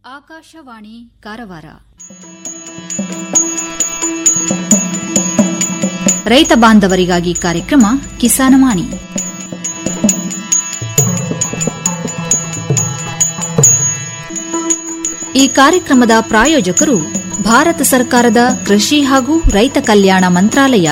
ಆಕಾಶವಾಣಿ ಕಾರವಾರ ರೈತ ಬಾಂಧವರಿಗಾಗಿ ಕಾರ್ಯಕ್ರಮ ಕಿಸಾನವಾಣಿ ಈ ಕಾರ್ಯಕ್ರಮದ ಪ್ರಾಯೋಜಕರು ಭಾರತ ಸರ್ಕಾರದ ಕೃಷಿ ಹಾಗೂ ರೈತ ಕಲ್ಯಾಣ ಮಂತ್ರಾಲಯ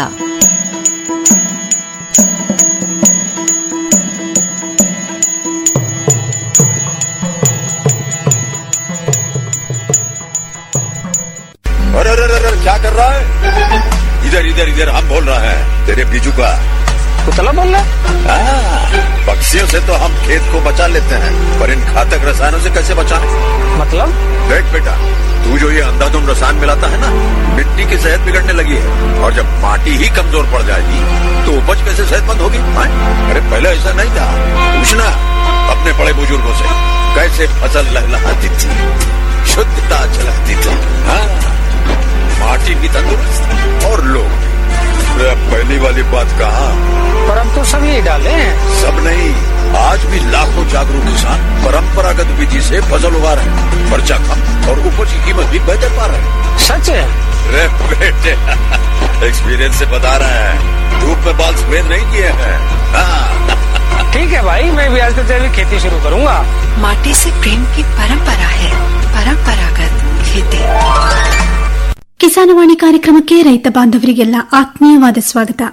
अरे अरे अरे क्या कर रहा है इधर इधर इधर हम बोल रहे हैं तेरे बीजू का कुतला बोल रहा है हाँ, पक्षियों से तो हम खेत को बचा लेते हैं पर इन घातक रसायनों से कैसे बचाएं? मतलब देख बेटा तू जो ये अंधाधुंध रसायन मिलाता है ना मिट्टी की सेहत बिगड़ने लगी है और जब माटी ही कमजोर पड़ जाएगी तो उपज कैसे सेहतमंद होगी हाँ? अरे पहले ऐसा नहीं था पूछना अपने बड़े बुजुर्गों से कैसे फसल लहलहाती थी शुद्धता झलकती थी हाँ माटी भी तंदुरुस्त और लोग अरे अब पहली वाली बात कहा पर अब तो सब यही डाले हैं सब नहीं आज भी लाखों जागरूक किसान परंपरागत विधि से फसल उगा रहे हैं खर्चा कम और उपज की कीमत भी बेहतर पा रहे हैं सच है रे बेटे एक्सपीरियंस से बता रहे हैं धूप में बाल सफेद नहीं किए हैं हाँ, ठीक है भाई मैं भी आज से जैविक खेती शुरू करूंगा माटी से प्रेम की परंपरा है परंपरागत खेती ಕಿಸಾನವಾಣಿ ಕಾರ್ಯಕ್ರಮಕ್ಕೆ ರೈತ ಬಾಂಧವರಿಗೆಲ್ಲ ಆತ್ಮೀಯವಾದ ಸ್ವಾಗತ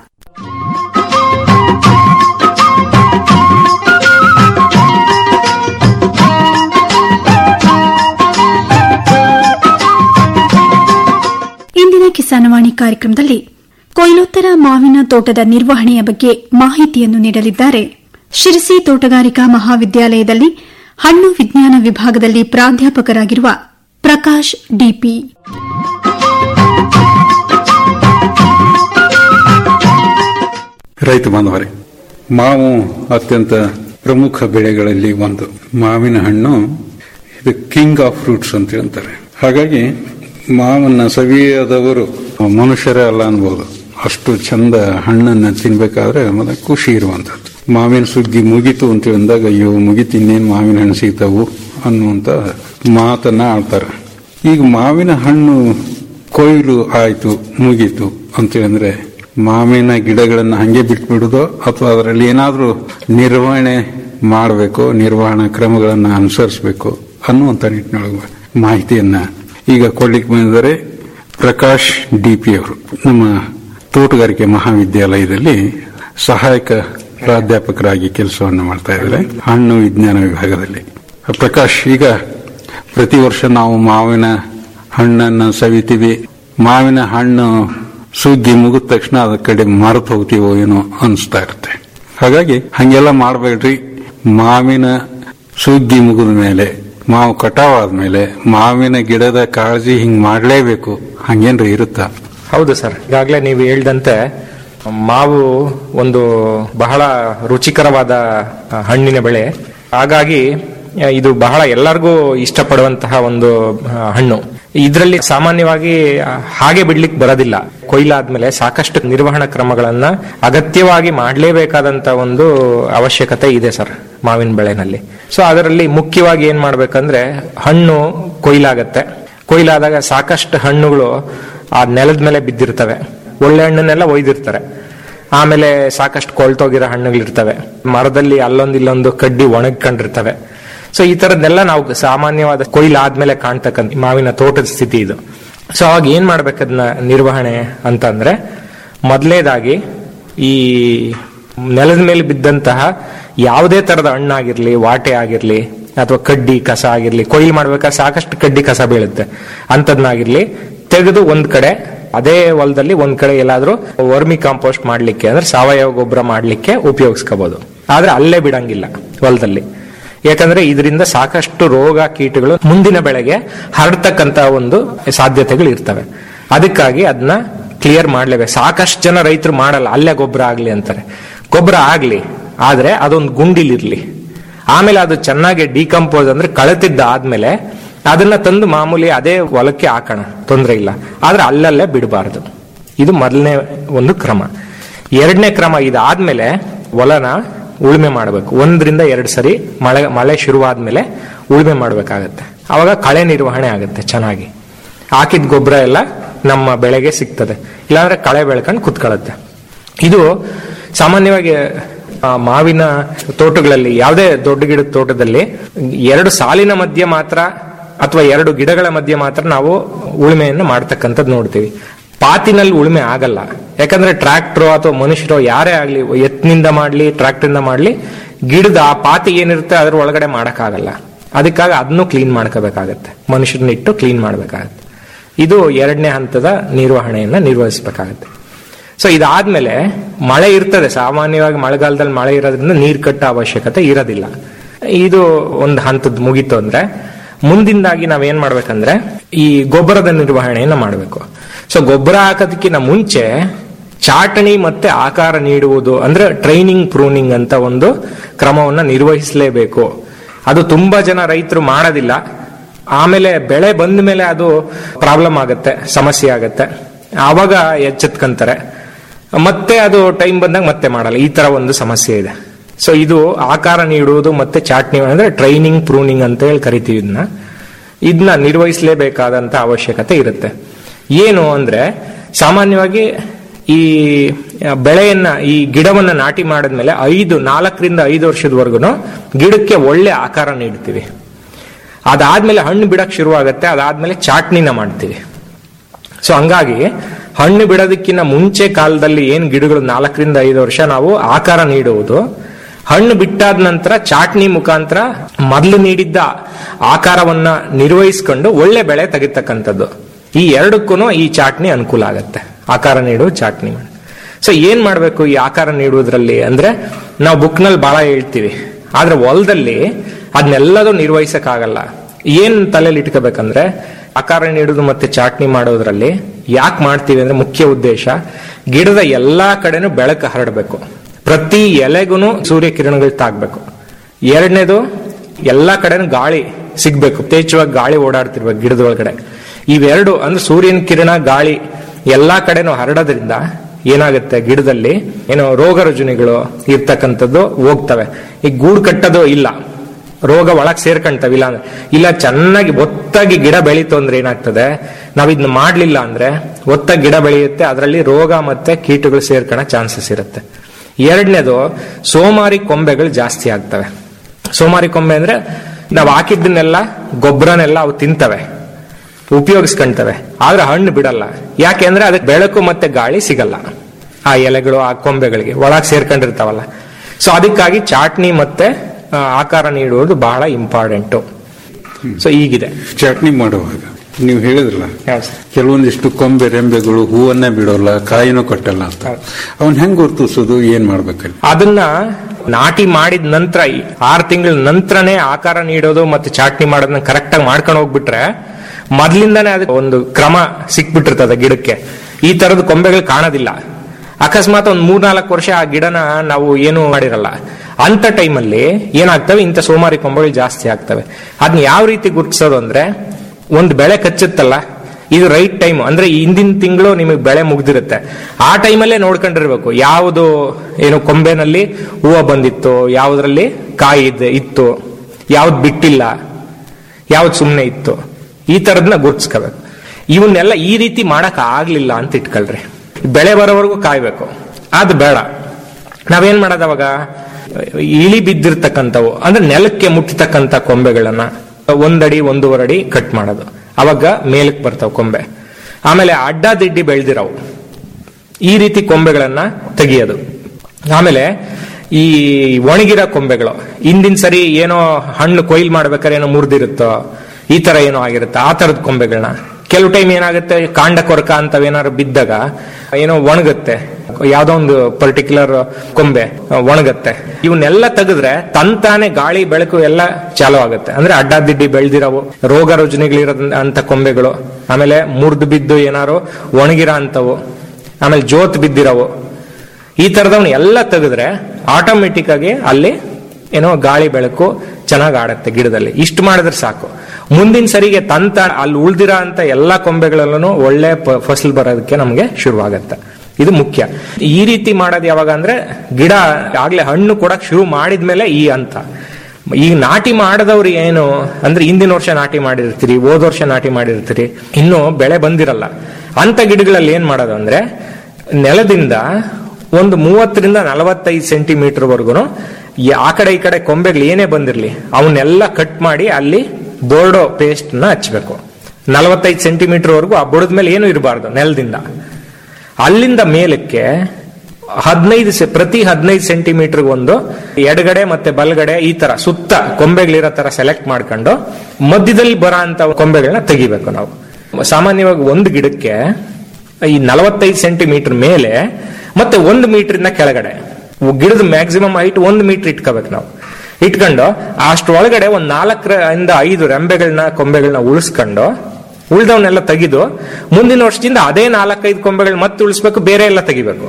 ಇಂದಿನ ಕಿಸಾನವಾಣಿ ಕಾರ್ಯಕ್ರಮದಲ್ಲಿ ಕೊಯ್ಲೋತ್ತರ ಮಾವಿನ ತೋಟದ ನಿರ್ವಹಣೆಯ ಬಗ್ಗೆ ಮಾಹಿತಿಯನ್ನು ನೀಡಲಿದ್ದಾರೆ ಶಿರಸಿ ತೋಟಗಾರಿಕಾ ಮಹಾವಿದ್ಯಾಲಯದಲ್ಲಿ ಹಣ್ಣು ವಿಜ್ಞಾನ ವಿಭಾಗದಲ್ಲಿ ಪ್ರಾಧ್ಯಾಪಕರಾಗಿರುವ ಪ್ರಕಾಶ್ ಡಿಪಿ ರೈತ ಬಾಂಧವರೇ ಮಾವು ಅತ್ಯಂತ ಪ್ರಮುಖ ಬೆಳೆಗಳಲ್ಲಿ ಒಂದು ಮಾವಿನ ಹಣ್ಣು ಇದು ಕಿಂಗ್ ಆಫ್ ಫ್ರೂಟ್ಸ್ ಅಂತ ಹೇಳ್ತಾರೆ ಹಾಗಾಗಿ ಮಾವನ್ನ ಸವಿಯದವರು ಮನುಷ್ಯರೇ ಅಲ್ಲ ಅನ್ಬೋದು ಅಷ್ಟು ಚಂದ ಹಣ್ಣನ್ನ ತಿನ್ಬೇಕಾದ್ರೆ ಮತ್ತೆ ಖುಷಿ ಇರುವಂತದ್ದು ಮಾವಿನ ಸುಗ್ಗಿ ಮುಗೀತು ಅಂತ ಅಂದಾಗ ಅಯ್ಯೋ ಮುಗೀತು ಇನ್ನೇನು ಮಾವಿನ ಹಣ್ಣು ಸಿಗ್ತಾವು ಅನ್ನುವಂತ ಮಾತನ್ನ ಆಡ್ತಾರೆ ಈಗ ಮಾವಿನ ಹಣ್ಣು ಕೊಯ್ಲು ಆಯ್ತು ಮುಗೀತು ಅಂತೇಳಂದ್ರೆ ಮಾವಿನ ಗಿಡಗಳನ್ನ ಹಂಗೆ ಬಿಟ್ಬಿಡುದೋ ಅಥವಾ ಅದರಲ್ಲಿ ಏನಾದ್ರೂ ನಿರ್ವಹಣೆ ಮಾಡಬೇಕು ನಿರ್ವಹಣಾ ಕ್ರಮಗಳನ್ನ ಅನುಸರಿಸಬೇಕು ಅನ್ನುವಂತ ನಿಟ್ಟಿನೊಳಗೆ ಮಾಹಿತಿಯನ್ನ ಈಗ ಕೊಡ್ಲಿಕ್ಕೆ ಬಂದಿದ್ದಾರೆ ಪ್ರಕಾಶ್ ಡಿಪಿ ಅವರು ನಮ್ಮ ತೋಟಗಾರಿಕೆ ಮಹಾವಿದ್ಯಾಲಯದಲ್ಲಿ ಸಹಾಯಕ ಪ್ರಾಧ್ಯಾಪಕರಾಗಿ ಕೆಲಸವನ್ನು ಮಾಡ್ತಾ ಇದ್ದಾರೆ ಹಣ್ಣು ವಿಜ್ಞಾನ ವಿಭಾಗದಲ್ಲಿ ಪ್ರಕಾಶ್ ಈಗ ಪ್ರತಿ ವರ್ಷ ನಾವು ಮಾವಿನ ಹಣ್ಣನ್ನು ಸವಿತೀವಿ ಮಾವಿನ ಹಣ್ಣು ಸುಗ್ಗಿ ಮುಗಿದ ತಕ್ಷಣ ಅದ ಕಡೆ ಮರೆತು ಹೋಗ್ತೀವೋ ಏನೋ ಅನಿಸ್ತಾ ಇರುತ್ತೆ ಹಾಗಾಗಿ ಹಂಗೆಲ್ಲ ಮಾಡಬೇಡ್ರಿ ಮಾವಿನ ಸುಗ್ಗಿ ಮುಗಿದ ಮೇಲೆ ಮಾವು ಕಟಾವ್ ಆದ್ಮೇಲೆ ಮಾವಿನ ಗಿಡದ ಕಾಳಜಿ ಹಿಂಗ್ ಮಾಡ್ಲೇಬೇಕು ಹಂಗೇನ್ರಿ ಇರುತ್ತಾ ಹೌದು ಸರ್ ಈಗಾಗಲೇ ನೀವು ಹೇಳ್ದಂತೆ ಮಾವು ಒಂದು ಬಹಳ ರುಚಿಕರವಾದ ಆ, ಹಣ್ಣಿನ ಬೆಳೆ ಹಾಗಾಗಿ ಆ, ಇದು ಬಹಳ ಎಲ್ಲರಿಗೂ ಇಷ್ಟಪಡುವಂತಹ ಒಂದು ಆ, ಹಣ್ಣು ಇದರಲ್ಲಿ ಸಾಮಾನ್ಯವಾಗಿ ಆ, ಹಾಗೆ ಬಿಡ್ಲಿಕ್ಕೆ ಬರೋದಿಲ್ಲ ಕೊಯ್ಲಾದ್ಮೇಲೆ ಸಾಕಷ್ಟು ನಿರ್ವಹಣಾ ಕ್ರಮಗಳನ್ನ ಅಗತ್ಯವಾಗಿ ಮಾಡಲೇಬೇಕಾದಂತ ಒಂದು ಅವಶ್ಯಕತೆ ಇದೆ ಸರ್ ಮಾವಿನ ಬೆಳೆನಲ್ಲಿ ಸೊ ಅದರಲ್ಲಿ ಮುಖ್ಯವಾಗಿ ಏನ್ ಮಾಡ್ಬೇಕಂದ್ರೆ ಹಣ್ಣು ಕೊಯ್ಲಾಗತ್ತೆ ಕೊಯ್ಲಾದಾಗ ಸಾಕಷ್ಟು ಹಣ್ಣುಗಳು ಆ ನೆಲದ ಮೇಲೆ ಬಿದ್ದಿರ್ತವೆ ಒಳ್ಳೆ ಹಣ್ಣನ್ನೆಲ್ಲ ಒಯ್ದಿರ್ತಾರೆ ಆಮೇಲೆ ಸಾಕಷ್ಟು ಕೊಳ್ತೋಗಿರೋ ಹಣ್ಣುಗಳಿರ್ತವೆ ಮರದಲ್ಲಿ ಅಲ್ಲೊಂದು ಇಲ್ಲೊಂದು ಕಡ್ಡಿ ಒಣಗ್ಕೊಂಡಿರ್ತವೆ ಸೊ ಈ ತರದ್ನೆಲ್ಲ ನಾವು ಸಾಮಾನ್ಯವಾದ ಕೊಯ್ಲಾದ್ಮೇಲೆ ಕಾಣ್ತಕ್ಕಂಥ ಮಾವಿನ ತೋಟದ ಸ್ಥಿತಿ ಇದು ಸೊ ಅವಾಗ ಏನ್ ಮಾಡ್ಬೇಕದನ್ನ ನಿರ್ವಹಣೆ ಅಂತಂದ್ರೆ ಮೊದಲನೇದಾಗಿ ಈ ನೆಲದ ಮೇಲೆ ಬಿದ್ದಂತಹ ಯಾವುದೇ ತರದ ಹಣ್ಣಾಗಿರ್ಲಿ ವಾಟೆ ಆಗಿರ್ಲಿ ಅಥವಾ ಕಡ್ಡಿ ಕಸ ಆಗಿರ್ಲಿ ಕೊಯ್ಲು ಮಾಡ್ಬೇಕಾದ್ರೆ ಸಾಕಷ್ಟು ಕಡ್ಡಿ ಕಸ ಬೀಳುತ್ತೆ ಅಂಥದ್ನಾಗಿರ್ಲಿ ತೆಗೆದು ಒಂದ್ ಕಡೆ ಅದೇ ಹೊಲದಲ್ಲಿ ಒಂದ್ ಕಡೆ ಎಲ್ಲಾದ್ರೂ ವರ್ಮಿ ಕಾಂಪೋಸ್ಟ್ ಮಾಡ್ಲಿಕ್ಕೆ ಅಂದ್ರೆ ಸಾವಯವ ಗೊಬ್ಬರ ಮಾಡ್ಲಿಕ್ಕೆ ಉಪಯೋಗಿಸ್ಕೋಬಹುದು ಆದ್ರೆ ಅಲ್ಲೇ ಬಿಡಂಗಿಲ್ಲ ಹೊಲದಲ್ಲಿ ಯಾಕಂದ್ರೆ ಇದರಿಂದ ಸಾಕಷ್ಟು ರೋಗ ಕೀಟಗಳು ಮುಂದಿನ ಬೆಳೆಗೆ ಹರಡ್ತಕ್ಕಂತ ಒಂದು ಸಾಧ್ಯತೆಗಳು ಇರ್ತವೆ ಅದಕ್ಕಾಗಿ ಅದನ್ನ ಕ್ಲಿಯರ್ ಮಾಡ್ಲೇಬೇಕು ಸಾಕಷ್ಟು ಜನ ರೈತರು ಮಾಡಲ್ಲ ಅಲ್ಲೇ ಗೊಬ್ಬರ ಆಗ್ಲಿ ಅಂತಾರೆ ಗೊಬ್ಬರ ಆಗ್ಲಿ ಆದ್ರೆ ಅದೊಂದು ಗುಂಡಿಲಿರ್ಲಿ ಆಮೇಲೆ ಅದು ಚೆನ್ನಾಗಿ ಡಿಕಂಪೋಸ್ ಅಂದ್ರೆ ಕಳತಿದ್ದ ಆದ್ಮೇಲೆ ಅದನ್ನ ತಂದು ಮಾಮೂಲಿ ಅದೇ ಹೊಲಕ್ಕೆ ಹಾಕೋಣ ತೊಂದರೆ ಇಲ್ಲ ಆದ್ರೆ ಅಲ್ಲಲ್ಲೇ ಬಿಡಬಾರ್ದು ಇದು ಮೊದಲನೇ ಒಂದು ಕ್ರಮ ಎರಡನೇ ಕ್ರಮ ಇದಾದ್ಮೇಲೆ ಹೊಲನ ಉಳುಮೆ ಮಾಡಬೇಕು ಒಂದರಿಂದ ಎರಡು ಸರಿ ಮಳೆ ಮಳೆ ಶುರುವಾದ್ಮೇಲೆ ಉಳುಮೆ ಮಾಡಬೇಕಾಗತ್ತೆ ಅವಾಗ ಕಳೆ ನಿರ್ವಹಣೆ ಆಗುತ್ತೆ ಚೆನ್ನಾಗಿ ಹಾಕಿದ ಗೊಬ್ಬರ ಎಲ್ಲ ನಮ್ಮ ಬೆಳೆಗೆ ಸಿಗ್ತದೆ ಇಲ್ಲಾಂದ್ರೆ ಕಳೆ ಬೆಳ್ಕೊಂಡು ಕುತ್ಕೊಳ್ಳುತ್ತೆ ಇದು ಸಾಮಾನ್ಯವಾಗಿ ಆ, ಮಾವಿನ ತೋಟಗಳಲ್ಲಿ ಯಾವುದೇ ದೊಡ್ಡ ಗಿಡದ ತೋಟದಲ್ಲಿ ಎರಡು ಸಾಲಿನ ಮಧ್ಯೆ ಮಾತ್ರ ಅಥವಾ ಎರಡು ಗಿಡಗಳ ಮಧ್ಯೆ ಮಾತ್ರ ನಾವು ಉಳುಮೆಯನ್ನು ಮಾಡ್ತಕ್ಕಂಥದ್ದು ನೋಡ್ತೀವಿ ಪಾತಿನಲ್ಲಿ ಉಳುಮೆ ಆಗಲ್ಲ ಯಾಕಂದ್ರೆ ಟ್ರ್ಯಾಕ್ಟರ್ ಅಥವಾ ಮನುಷ್ಯರು ಯಾರೇ ಆಗ್ಲಿ ಎತ್ತಿನಿಂದ ಮಾಡ್ಲಿ ಟ್ರ್ಯಾಕ್ಟರ್ ಮಾಡ್ಲಿ ಗಿಡದ ಆ ಪಾತಿ ಏನಿರುತ್ತೆ ಅದ್ರ ಒಳಗಡೆ ಮಾಡಕ್ಕಾಗಲ್ಲ ಅದಕ್ಕಾಗಿ ಅದನ್ನು ಕ್ಲೀನ್ ಮಾಡ್ಕೋಬೇಕಾಗತ್ತೆ ಮನುಷ್ಯರನ್ನಿಟ್ಟು ಕ್ಲೀನ್ ಮಾಡ್ಬೇಕಾಗತ್ತೆ ಇದು ಎರಡನೇ ಹಂತದ ನಿರ್ವಹಣೆಯನ್ನ ನಿರ್ವಹಿಸಬೇಕಾಗತ್ತೆ ಸೊ ಇದಾದ್ಮೇಲೆ ಮಳೆ ಇರ್ತದೆ ಸಾಮಾನ್ಯವಾಗಿ ಮಳೆಗಾಲದಲ್ಲಿ ಮಳೆ ಇರೋದ್ರಿಂದ ನೀರು ಕಟ್ಟೋ ಅವಶ್ಯಕತೆ ಇರೋದಿಲ್ಲ ಇದು ಒಂದು ಹಂತದ ಮುಗೀತು ಅಂದ್ರೆ ಮುಂದಿಂದಾಗಿ ನಾವೇನ್ ಮಾಡ್ಬೇಕಂದ್ರೆ ಈ ಗೊಬ್ಬರದ ನಿರ್ವಹಣೆಯನ್ನ ಮಾಡಬೇಕು ಸೊ ಗೊಬ್ಬರ ಹಾಕೋದಕ್ಕಿಂತ ಮುಂಚೆ ಚಾಟಣಿ ಮತ್ತೆ ಆಕಾರ ನೀಡುವುದು ಅಂದ್ರೆ ಟ್ರೈನಿಂಗ್ ಪ್ರೂನಿಂಗ್ ಅಂತ ಒಂದು ಕ್ರಮವನ್ನ ನಿರ್ವಹಿಸಲೇಬೇಕು ಅದು ತುಂಬಾ ಜನ ರೈತರು ಮಾಡೋದಿಲ್ಲ ಆಮೇಲೆ ಬೆಳೆ ಬಂದ ಮೇಲೆ ಅದು ಪ್ರಾಬ್ಲಮ್ ಆಗುತ್ತೆ ಸಮಸ್ಯೆ ಆಗುತ್ತೆ ಆವಾಗ ಎಚ್ಚೆತ್ಕೊಂತಾರೆ ಮತ್ತೆ ಅದು ಟೈಮ್ ಬಂದಾಗ ಮತ್ತೆ ಮಾಡಲ್ಲ ಈ ತರ ಒಂದು ಸಮಸ್ಯೆ ಇದೆ ಸೊ ಇದು ಆಕಾರ ನೀಡುವುದು ಮತ್ತೆ ಚಾಟ್ನಿ ಅಂದ್ರೆ ಟ್ರೈನಿಂಗ್ ಪ್ರೂನಿಂಗ್ ಅಂತ ಹೇಳಿ ಕರಿತೀವಿ ಇದನ್ನ ಇದನ್ನ ನಿರ್ವಹಿಸಲೇಬೇಕಾದಂತ ಅವಶ್ಯಕತೆ ಇರುತ್ತೆ ಏನು ಅಂದ್ರೆ ಸಾಮಾನ್ಯವಾಗಿ ಈ ಬೆಳೆಯನ್ನ ಈ ಗಿಡವನ್ನ ನಾಟಿ ಮಾಡಿದ್ಮೇಲೆ ಐದು ನಾಲ್ಕರಿಂದ ಐದು ವರ್ಷದವರೆಗೂ ಗಿಡಕ್ಕೆ ಒಳ್ಳೆ ಆಕಾರ ನೀಡ್ತೀವಿ ಅದಾದ್ಮೇಲೆ ಹಣ್ಣು ಬಿಡಕ್ ಶುರುವಾಗುತ್ತೆ ಅದಾದ್ಮೇಲೆ ಚಾಟ್ನಿನ ಮಾಡ್ತೀವಿ ಸೊ ಹಂಗಾಗಿ ಹಣ್ಣು ಬಿಡೋದಕ್ಕಿಂತ ಮುಂಚೆ ಕಾಲದಲ್ಲಿ ಏನ್ ಗಿಡಗಳು ನಾಲ್ಕರಿಂದ ಐದು ವರ್ಷ ನಾವು ಆಕಾರ ನೀಡುವುದು ಹಣ್ಣು ಬಿಟ್ಟಾದ ನಂತರ ಚಾಟ್ನಿ ಮುಖಾಂತರ ಮೊದಲು ನೀಡಿದ್ದ ಆಕಾರವನ್ನ ನಿರ್ವಹಿಸ್ಕೊಂಡು ಒಳ್ಳೆ ಬೆಳೆ ತೆಗಿತಕ್ಕಂಥದ್ದು ಈ ಎರಡಕ್ಕೂ ಈ ಚಾಟ್ನಿ ಅನುಕೂಲ ಆಗತ್ತೆ ಆಕಾರ ನೀಡುವ ಚಾಟ್ನಿ ಮಾಡಿ ಸೊ ಏನ್ ಮಾಡ್ಬೇಕು ಈ ಆಕಾರ ನೀಡುವುದರಲ್ಲಿ ಅಂದ್ರೆ ನಾವು ಬುಕ್ನಲ್ಲಿ ಬಹಳ ಹೇಳ್ತೀವಿ ಆದ್ರೆ ಹೊಲದಲ್ಲಿ ಅದನ್ನೆಲ್ಲದೂ ನಿರ್ವಹಿಸಕ್ಕಾಗಲ್ಲ ಏನ್ ತಲೆಯಲ್ಲಿ ಇಟ್ಕೋಬೇಕಂದ್ರೆ ಆಕಾರ ನೀಡುವುದು ಮತ್ತೆ ಚಾಟ್ನಿ ಮಾಡೋದ್ರಲ್ಲಿ ಯಾಕೆ ಮಾಡ್ತೀವಿ ಅಂದ್ರೆ ಮುಖ್ಯ ಉದ್ದೇಶ ಗಿಡದ ಎಲ್ಲಾ ಕಡೆನೂ ಬೆಳಕು ಹರಡಬೇಕು ಪ್ರತಿ ಎಲೆಗೂ ಸೂರ್ಯ ಕಿರಣಗಳು ತಾಗ್ಬೇಕು ಎರಡನೇದು ಎಲ್ಲಾ ಕಡೆನೂ ಗಾಳಿ ಸಿಗ್ಬೇಕು ಯಥೇಚ್ಛವಾಗಿ ಗಾಳಿ ಓಡಾಡ್ತಿರ್ಬೇಕು ಗಿಡದ ಒಳಗಡೆ ಇವೆರಡು ಅಂದ್ರೆ ಸೂರ್ಯನ ಕಿರಣ ಗಾಳಿ ಎಲ್ಲಾ ಕಡೆನೂ ಹರಡೋದ್ರಿಂದ ಏನಾಗುತ್ತೆ ಗಿಡದಲ್ಲಿ ಏನೋ ರೋಗ ರುಜಿನಿಗಳು ಇರ್ತಕ್ಕಂಥದ್ದು ಹೋಗ್ತವೆ ಈ ಗೂಡು ಕಟ್ಟೋದು ಇಲ್ಲ ರೋಗ ಒಳಗ್ ಸೇರ್ಕೊಂತವೆ ಇಲ್ಲ ಅಂದ್ರೆ ಇಲ್ಲ ಚೆನ್ನಾಗಿ ಒತ್ತಾಗಿ ಗಿಡ ಬೆಳೀತು ಅಂದ್ರೆ ಏನಾಗ್ತದೆ ನಾವ್ ಇದನ್ನ ಮಾಡ್ಲಿಲ್ಲ ಅಂದ್ರೆ ಒತ್ತಾಗಿ ಗಿಡ ಬೆಳೆಯುತ್ತೆ ಅದರಲ್ಲಿ ರೋಗ ಮತ್ತೆ ಕೀಟಗಳು ಸೇರ್ಕೊಳ್ಳೋ ಚಾನ್ಸಸ್ ಇರುತ್ತೆ ಎರಡನೇದು ಸೋಮಾರಿ ಕೊಂಬೆಗಳು ಜಾಸ್ತಿ ಆಗ್ತವೆ ಸೋಮಾರಿ ಕೊಂಬೆ ಅಂದ್ರೆ ನಾವು ಹಾಕಿದ್ದನ್ನೆಲ್ಲ ಗೊಬ್ಬರನೆಲ್ಲ ಅವು ತಿಂತವೆ ಉಪಯೋಗಿಸ್ಕೊಂತವೆ ಆದ್ರೆ ಹಣ್ಣು ಬಿಡಲ್ಲ ಯಾಕೆ ಅಂದ್ರೆ ಅದಕ್ಕೆ ಬೆಳಕು ಮತ್ತೆ ಗಾಳಿ ಸಿಗಲ್ಲ ಆ ಎಲೆಗಳು ಆ ಕೊಂಬೆಗಳಿಗೆ ಒಳಗ್ ಸೇರ್ಕೊಂಡಿರ್ತಾವಲ್ಲ ಸೊ ಅದಕ್ಕಾಗಿ ಚಾಟ್ನಿ ಮತ್ತೆ ಆ, ಆಕಾರ ನೀಡುವುದು ಬಹಳ ಇಂಪಾರ್ಟೆಂಟು ಸೊ ಈಗಿದೆ ಚಟ್ನಿ ಮಾಡುವಾಗ ನೀವು ಹೇಳಿದ್ರಲ್ಲ ಹೌದು ಸರ್. ಕೆಲವೊಂದಿಷ್ಟು ಕೊಂಬೆ ರೆಂಬೆಗಳು ಹೂವನ್ನೇ ಬಿಡೋಲ್ಲ ಕಾಯಿನೂ ಕಟ್ಟಲ್ಲ ಅಂತ ಅವನ್ ಹೆಂಗ್ ಗುರುತಿಸೋದು ಏನ್ ಮಾಡ್ಬೇಕಲ್ಲಿ ಅದನ್ನ ನಾಟಿ ಮಾಡಿದ ನಂತರ ಆರು ತಿಂಗಳ ನಂತರನೇ ಆಕಾರ ನೀಡೋದು ಮತ್ತೆ ಚಾಟ್ನಿ ಮಾಡೋದನ್ನ ಕರೆಕ್ಟ್ ಆಗಿ ಮಾಡ್ಕೊಂಡು ಹೋಗ್ಬಿಟ್ರೆ ಮೊದ್ಲಿಂದಾನೇ ಅದಕ್ಕೆ ಒಂದು ಕ್ರಮ ಸಿಕ್ಬಿಟ್ಟಿರ್ತದೆ ಗಿಡಕ್ಕೆ ಈ ತರದ ಕೊಂಬೆಗಳು ಕಾಣೋದಿಲ್ಲ ಅಕಸ್ಮಾತ್ ಒಂದ್ ಮೂರ್ನಾಲ್ಕು ವರ್ಷ ಆ ಗಿಡನ ನಾವು ಏನು ಮಾಡಿರಲ್ಲ ಅಂತ ಟೈಮಲ್ಲಿ ಏನಾಗ್ತವೆ ಇಂಥ ಸೋಮಾರಿ ಕೊಂಬೆಗಳು ಜಾಸ್ತಿ ಆಗ್ತವೆ ಅದನ್ನ ಯಾವ ರೀತಿ ಗುರುತಿಸೋದು ಅಂದ್ರೆ ಒಂದು ಬೆಳೆ ಕಚ್ಚುತ್ತಲ್ಲ ಇದು ರೈಟ್ ಟೈಮ್ ಅಂದ್ರೆ ಈ ಹಿಂದಿನ ತಿಂಗಳು ನಿಮಗೆ ಬೆಳೆ ಮುಗ್ದಿರುತ್ತೆ ಆ ಟೈಮಲ್ಲೇ ನೋಡ್ಕೊಂಡಿರ್ಬೇಕು ಯಾವುದು ಏನು ಕೊಂಬೆನಲ್ಲಿ ಹೂವು ಬಂದಿತ್ತು ಯಾವುದ್ರಲ್ಲಿ ಕಾಯಿ ಇದೆ ಇತ್ತು ಯಾವ್ದು ಬಿಟ್ಟಿಲ್ಲ ಯಾವ್ದು ಸುಮ್ಮನೆ ಇತ್ತು ಈ ತರದ್ನ ಗುರ್ತಿಸ್ಕೋಬೇಕು ಇವನ್ನೆಲ್ಲ ಈ ರೀತಿ ಮಾಡಕ್ ಆಗ್ಲಿಲ್ಲ ಅಂತ ಇಟ್ಕೊಳ್ರಿ ಬೆಳೆ ಬರೋವರೆಗೂ ಕಾಯ್ಬೇಕು ಅದು ಬೇಡ ನಾವೇನ್ ಮಾಡೋದು ಅವಾಗ ಇಳಿ ಬಿದ್ದಿರ್ತಕ್ಕಂಥವು ಅಂದ್ರೆ ನೆಲಕ್ಕೆ ಮುಟ್ಟತಕ್ಕಂಥ ಕೊಂಬೆಗಳನ್ನ ಒಂದಡಿ ಒಂದೂವರೆ ಅಡಿ ಕಟ್ ಮಾಡೋದು ಅವಾಗ ಮೇಲಕ್ಕೆ ಬರ್ತಾವ ಕೊಂಬೆ ಆಮೇಲೆ ಅಡ್ಡ ದಿಡ್ಡಿ ಬೆಳೆದಿರವು ಈ ರೀತಿ ಕೊಂಬೆಗಳನ್ನ ತೆಗಿಯೋದು ಆಮೇಲೆ ಈ ಒಣಗಿರೋ ಕೊಂಬೆಗಳು ಹಿಂದಿನ ಸರಿ ಏನೋ ಹಣ್ಣು ಕೊಯ್ಲು ಮಾಡ್ಬೇಕಾದ್ರೆ ಏನೋ ಮುರಿದಿರುತ್ತೋ ಈ ತರ ಏನೋ ಆಗಿರುತ್ತೆ ಆ ತರದ ಕೊಂಬೆಗಳನ್ನ ಕೆಲವು ಟೈಮ್ ಏನಾಗುತ್ತೆ ಕಾಂಡ ಕೊರಕ ಅಂತವೇನಾದ್ರು ಬಿದ್ದಾಗ ಏನೋ ಒಣಗುತ್ತೆ ಯಾವ್ದೋ ಒಂದು ಪರ್ಟಿಕ್ಯುಲರ್ ಕೊಂಬೆ ಒಣಗತ್ತೆ ಇವನ್ನೆಲ್ಲ ತೆಗೆದ್ರೆ ತಂತಾನೆ ಗಾಳಿ ಬೆಳಕು ಎಲ್ಲ ಚಾಲು ಆಗುತ್ತೆ ಅಂದ್ರೆ ಅಡ್ಡಾದಿಡ್ಡಿ ಬೆಳೆದಿರವು ರೋಗ ರುಜಿನಿಗಳಿರೋ ಅಂತ ಕೊಂಬೆಗಳು ಆಮೇಲೆ ಮುರಿದು ಬಿದ್ದು ಏನಾರು ಒಣಗಿರೋ ಅಂತವು ಆಮೇಲೆ ಜೋತ್ ಬಿದ್ದಿರವು ಈ ತರದವನ್ನ ಎಲ್ಲ ತೆಗೆದ್ರೆ ಆಟೋಮೆಟಿಕ್ ಆಗಿ ಅಲ್ಲಿ ಏನೋ ಗಾಳಿ ಬೆಳಕು ಚೆನ್ನಾಗಿ ಆಡತ್ತೆ ಗಿಡದಲ್ಲಿ ಇಷ್ಟು ಮಾಡಿದ್ರೆ ಸಾಕು ಮುಂದಿನ ಸರಿಗೆ ತಂತ ಅಲ್ಲಿ ಉಳ್ದಿರ ಅಂತ ಎಲ್ಲಾ ಕೊಂಬೆಗಳಲ್ಲೂ ಒಳ್ಳೆ ಪ- ಫಸಲು ಬರೋದಕ್ಕೆ ನಮಗೆ ಶುರುವಾಗತ್ತೆ ಇದು ಮುಖ್ಯ ಈ ರೀತಿ ಮಾಡೋದು ಯಾವಾಗ ಅಂದ್ರೆ ಗಿಡ ಆಗ್ಲೇ ಹಣ್ಣು ಕೊಡಕ್ ಶುರು ಮಾಡಿದ್ಮೇಲೆ ಈ ಅಂತ ಈಗ ನಾಟಿ ಮಾಡದವ್ರು ಏನು ಅಂದ್ರೆ ಹಿಂದಿನ ವರ್ಷ ನಾಟಿ ಮಾಡಿರ್ತೀರಿ ಹೋದ ವರ್ಷ ನಾಟಿ ಮಾಡಿರ್ತೀರಿ ಇನ್ನು ಬೆಳೆ ಬಂದಿರಲ್ಲ ಅಂತ ಗಿಡಗಳಲ್ಲಿ ಏನ್ ಮಾಡೋದು ಅಂದ್ರೆ ನೆಲದಿಂದ ಒಂದು ಮೂವತ್ತರಿಂದ ನಲವತ್ತೈದು ಸೆಂಟಿಮೀಟರ್ ವರ್ಗುನು ಆ ಕಡೆ ಈ ಕಡೆ ಕೊಂಬೆಗಳು ಏನೇ ಬಂದಿರಲಿ ಅವನ್ನೆಲ್ಲ ಕಟ್ ಮಾಡಿ ಅಲ್ಲಿ ಬೋರ್ಡೋ ಪೇಸ್ಟ್ ನ ಹಚ್ಬೇಕು ನಲವತ್ತೈದು ಸೆಂಟಿಮೀಟರ್ ವರೆಗೂ ಆ ಬುಡದ ಮೇಲೆ ಏನು ಇರಬಾರ್ದು ನೆಲದಿಂದ ಅಲ್ಲಿಂದ ಮೇಲಕ್ಕೆ ಹದಿನೈದು ಸೆ ಪ್ರತಿ ಹದಿನೈದು ಸೆಂಟಿಮೀಟರ್ ಒಂದು ಎಡಗಡೆ ಮತ್ತೆ ಬಲಗಡೆ ಈ ತರ ಸುತ್ತ ಕೊಂಬೆಗಳಿರೋ ತರ ಸೆಲೆಕ್ಟ್ ಮಾಡ್ಕೊಂಡು ಮಧ್ಯದಲ್ಲಿ ಬರೋ ಅಂತ ಕೊಂಬೆಗಳನ್ನ ತೆಗಿಬೇಕು ನಾವು ಸಾಮಾನ್ಯವಾಗಿ ಒಂದು ಗಿಡಕ್ಕೆ ಈ ನಲವತ್ತೈದು ಸೆಂಟಿಮೀಟರ್ ಮೇಲೆ ಮತ್ತೆ ಒಂದು ಮೀಟರ್ನ ಕೆಳಗಡೆ ಗಿಡದ ಮ್ಯಾಕ್ಸಿಮಮ್ ಹೈಟ್ ಒಂದು ಮೀಟರ್ ಇಟ್ಕೋಬೇಕು ನಾವು ಇಟ್ಕೊಂಡು ಅಷ್ಟು ಒಳಗಡೆ ಒಂದ್ ನಾಲ್ಕರಿಂದ ಐದು ರೆಂಬೆಗಳನ್ನ ಕೊಂಬೆಗಳನ್ನ ಉಳಿಸ್ಕೊಂಡು ಉಳ್ದವನ್ನೆಲ್ಲ ತೆಗೆದು ಮುಂದಿನ ವರ್ಷದಿಂದ ಅದೇ ನಾಲ್ಕೈದು ಕೊಂಬೆಗಳು ಮತ್ತೆ ಉಳಿಸ್ಬೇಕು ಬೇರೆ ಎಲ್ಲ ತೆಗಿಬೇಕು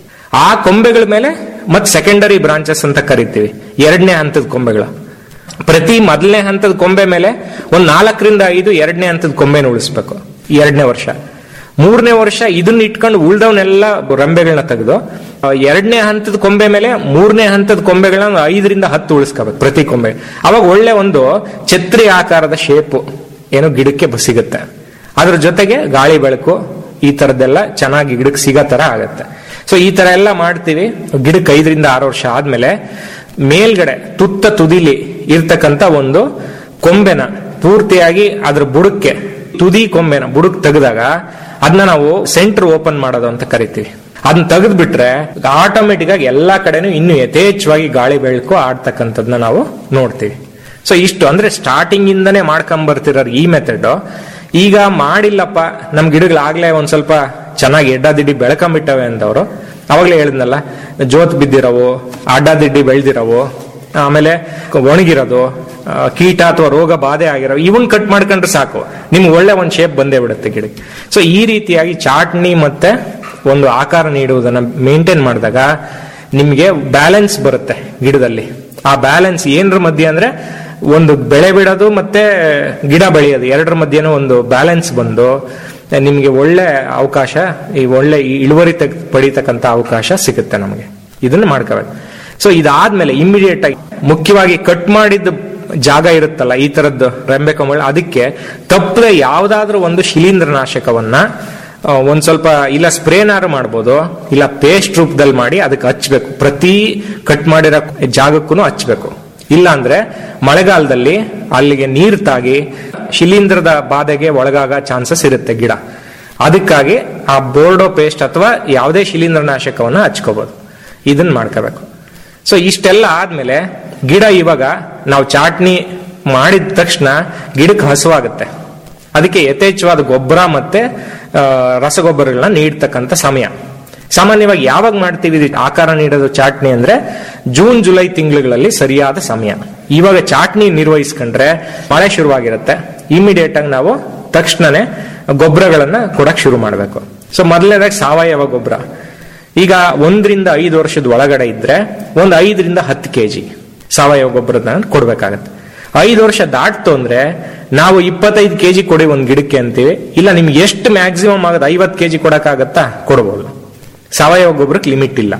ಆ ಕೊಂಬೆಗಳ ಮೇಲೆ ಮತ್ತೆ ಸೆಕೆಂಡರಿ ಬ್ರಾಂಚಸ್ ಅಂತ ಕರಿತೀವಿ ಎರಡನೇ ಹಂತದ ಕೊಂಬೆಗಳು ಪ್ರತಿ ಮೊದಲನೇ ಹಂತದ ಕೊಂಬೆ ಮೇಲೆ ಒಂದ್ ನಾಲ್ಕರಿಂದ ಐದು ಎರಡನೇ ಹಂತದ ಕೊಂಬೆನ ಉಳಿಸ್ಬೇಕು ಎರಡನೇ ವರ್ಷ ಮೂರನೇ ವರ್ಷ ಇದನ್ನ ಇಟ್ಕೊಂಡು ಉಳ್ದವನ್ನೆಲ್ಲ ರೆಂಬೆಗಳನ್ನ ತೆಗೆದು ಎರಡನೇ ಹಂತದ ಕೊಂಬೆ ಮೇಲೆ ಮೂರನೇ ಹಂತದ ಕೊಂಬೆಗಳನ್ನ ಐದರಿಂದ ಹತ್ತು ಉಳಿಸ್ಕೋಬೇಕು ಪ್ರತಿ ಕೊಂಬೆ ಅವಾಗ ಒಳ್ಳೆ ಒಂದು ಛತ್ರಿ ಆಕಾರದ ಶೇಪು ಏನೋ ಗಿಡಕ್ಕೆ ಬ- ಸಿಗುತ್ತೆ ಅದ್ರ ಜೊತೆಗೆ ಗಾಳಿ ಬೆಳಕು ಈ ತರದ್ದೆಲ್ಲ ಚೆನ್ನಾಗಿ ಗಿಡಕ್ಕೆ ಸಿಗೋ ತರ ಆಗತ್ತೆ ಸೊ ಈ ತರ ಎಲ್ಲ ಮಾಡ್ತೀವಿ ಗಿಡಕ್ಕೆ ಐದರಿಂದ ಆರು ವರ್ಷ ಆದ್ಮೇಲೆ ಮೇಲ್ಗಡೆ ತುತ್ತ ತುದಿಲಿ ಇರ್ತಕ್ಕಂತ ಒಂದು ಕೊಂಬೆನ ಪೂರ್ತಿಯಾಗಿ ಅದ್ರ ಬುಡಕ್ಕೆ ತುದಿ ಕೊಂಬೆನ ಬುಡಕ್ ತೆಗೆದಾಗ ಅದನ್ನ ನಾವು ಸೆಂಟರ್ ಓಪನ್ ಮಾಡೋದು ಅಂತ ಕರಿತೀವಿ ಅದನ್ನ ತೆಗೆದು ಬಿಟ್ರೆ ಆಟೋಮೆಟಿಕ್ ಆಗಿ ಎಲ್ಲಾ ಕಡೆನೂ ಇನ್ನು ಯಥೇಚ್ಛವಾಗಿ ಗಾಳಿ ಬೆಳಕು ಆಡ್ತಕ್ಕಂಥದ್ನ ನಾವು ನೋಡ್ತೀವಿ ಸೊ ಇಷ್ಟು ಅಂದ್ರೆ ಸ್ಟಾರ್ಟಿಂಗ್ ಇಂದನೇ ಮಾಡ್ಕೊಂಡ್ ಬರ್ತಿರೋರು ಈ ಮೆಥಡ್ ಈಗ ಮಾಡಿಲ್ಲಪ್ಪ ನಮ್ ಗಿಡಗಳಾಗ್ಲೇ ಒಂದ್ ಸ್ವಲ್ಪ ಚೆನ್ನಾಗಿ ಎಡ್ಡದಿಡ್ಡಿ ಬೆಳ್ಕೊಂಬಿಟ್ಟವೆ ಅಂದವರು ಅವಾಗ್ಲೇ ಹೇಳಿದ್ನಲ್ಲ ಜೋತ್ ಬಿದ್ದಿರವು ಅಡ್ಡದಿಡ್ಡಿ ಬೆಳ್ದಿರವು ಆಮೇಲೆ ಒಣಗಿರೋದು ಆ, ಕೀಟ ಅಥವಾ ರೋಗ ಬಾಧೆ ಆಗಿರೋ ಇವನ್ ಕಟ್ ಮಾಡ್ಕೊಂಡ್ರೆ ಸಾಕು ನಿಮ್ಗೆ ಒಳ್ಳೆ ಒಂದು ಶೇಪ್ ಬಂದೇ ಬಿಡುತ್ತೆ ಗಿಡಕ್ಕೆ ಸೊ ಈ ರೀತಿಯಾಗಿ ಚಾಟ್ನಿ ಮತ್ತೆ ಒಂದು ಆಕಾರ ನೀಡುವುದನ್ನ ಮೇಂಟೈನ್ ಮಾಡಿದಾಗ ನಿಮ್ಗೆ ಬ್ಯಾಲೆನ್ಸ್ ಬರುತ್ತೆ ಗಿಡದಲ್ಲಿ ಆ ಬ್ಯಾಲೆನ್ಸ್ ಏನರ ಮಧ್ಯೆ ಅಂದ್ರೆ ಒಂದು ಬೆಳೆ ಬಿಡೋದು ಮತ್ತೆ ಗಿಡ ಬೆಳೆಯೋದು ಎರಡರ ಮಧ್ಯೆನೂ ಒಂದು ಬ್ಯಾಲೆನ್ಸ್ ಬಂದು ನಿಮ್ಗೆ ಒಳ್ಳೆ ಅವಕಾಶ ಈ ಒಳ್ಳೆ ಈ ಇಳುವರಿ ತೆಗ್ ಪಡೀತಕ್ಕಂತ ಅವಕಾಶ ಸಿಗುತ್ತೆ ನಮಗೆ ಇದನ್ನ ಮಾಡ್ಕೋಬೇಕು ಸೊ ಇದಾದ್ಮೇಲೆ ಇಮಿಡಿಯೇಟ್ ಆಗಿ ಮುಖ್ಯವಾಗಿ ಕಟ್ ಮಾಡಿದ ಜಾಗ ಇರುತ್ತಲ್ಲ ಈ ತರದ್ದು ರೆಂಬೆ ಕಮಳ ಅದಕ್ಕೆ ತಪ್ಪದೆ ಯಾವ್ದಾದ್ರೂ ಒಂದು ಶಿಲೀಂಧ್ರನಾಶಕವನ್ನ ಆ, ಒಂದ್ ಸ್ವಲ್ಪ ಇಲ್ಲ ಸ್ಪ್ರೇನಾರು ಮಾಡ್ಬೋದು ಇಲ್ಲ ಪೇಸ್ಟ್ ರೂಪದಲ್ಲಿ ಮಾಡಿ ಅದಕ್ಕೆ ಹಚ್ಬೇಕು ಪ್ರತಿ ಕಟ್ ಮಾಡಿರೋ ಜಾಗಕ್ಕೂ ಹಚ್ಬೇಕು ಇಲ್ಲ ಅಂದ್ರೆ ಮಳೆಗಾಲದಲ್ಲಿ ಅಲ್ಲಿಗೆ ನೀರು ತಾಗಿ ಶಿಲೀಂಧ್ರದ ಬಾಧೆಗೆ ಒಳಗಾಗ ಚಾನ್ಸಸ್ ಇರುತ್ತೆ ಗಿಡ ಅದಕ್ಕಾಗಿ ಆ ಬೋರ್ಡೋ ಪೇಸ್ಟ್ ಅಥವಾ ಯಾವುದೇ ಶಿಲೀಂಧ್ರನಾಶಕವನ್ನ ಹಚ್ಕೋಬಹುದು ಇದನ್ನ ಮಾಡ್ಕೋಬೇಕು ಸೊ ಇಷ್ಟೆಲ್ಲ ಆದ್ಮೇಲೆ ಗಿಡ ಇವಾಗ ನಾವು ಚಾಟ್ನಿ ಮಾಡಿದ ತಕ್ಷಣ ಗಿಡಕ್ಕೆ ಹಸುವಾಗುತ್ತೆ ಅದಕ್ಕೆ ಯಥೇಚ್ಛವಾದ ಗೊಬ್ಬರ ಮತ್ತೆ ಆ, ರಸಗೊಬ್ಬರಗಳನ್ನ ನೀಡ್ತಕ್ಕಂಥ ಸಮಯ ಸಾಮಾನ್ಯವಾಗಿ ಯಾವಾಗ ಮಾಡ್ತೀವಿ ಇದು ಆಕಾರ ನೀಡೋದು ಚಾಟ್ನಿ ಅಂದ್ರೆ ಜೂನ್ ಜುಲೈ ತಿಂಗಳುಗಳಲ್ಲಿ ಸರಿಯಾದ ಸಮಯ ಇವಾಗ ಚಾಟ್ನಿ ನಿರ್ವಹಿಸ್ಕೊಂಡ್ರೆ ಮಳೆ ಶುರುವಾಗಿರುತ್ತೆ ಇಮಿಡಿಯೇಟ್ ಆಗಿ ನಾವು ತಕ್ಷಣನೇ ಗೊಬ್ಬರಗಳನ್ನ ಕೊಡಕ್ ಶುರು ಮಾಡಬೇಕು ಸೊ ಮೊದಲನೇದಾಗಿ ಸಾವಯವ ಗೊಬ್ಬರ ಈಗ ಒಂದರಿಂದ ಐದು ವರ್ಷದ ಒಳಗಡೆ ಇದ್ರೆ ಒಂದು ಐದರಿಂದ ಹತ್ತು ಕೆಜಿ ಸಾವಯವ ಗೊಬ್ಬರದ ಕೊಡ್ಬೇಕಾಗತ್ತೆ ಐದು ವರ್ಷ ದಾಟ್ತು ಅಂದ್ರೆ ನಾವು ಇಪ್ಪತ್ತೈದು ಕೆಜಿ ಕೊಡಿ ಒಂದ್ ಗಿಡಕ್ಕೆ ಅಂತೀವಿ ಇಲ್ಲ ನಿಮ್ಗೆ ಎಷ್ಟು ಮ್ಯಾಕ್ಸಿಮಮ್ ಆಗುತ್ತೆ ಐವತ್ತು ಕೆಜಿ ಕೊಡಕ್ಕಾಗತ್ತಾ ಕೊಡ್ಬೋದು ಸಾವಯವ ಗೊಬ್ಬರಕ್ಕೆ ಲಿಮಿಟ್ ಇಲ್ಲ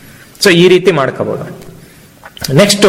ಸೊ ಈ ರೀತಿ ಮಾಡ್ಕೋಬಹುದು ನೆಕ್ಸ್ಟ್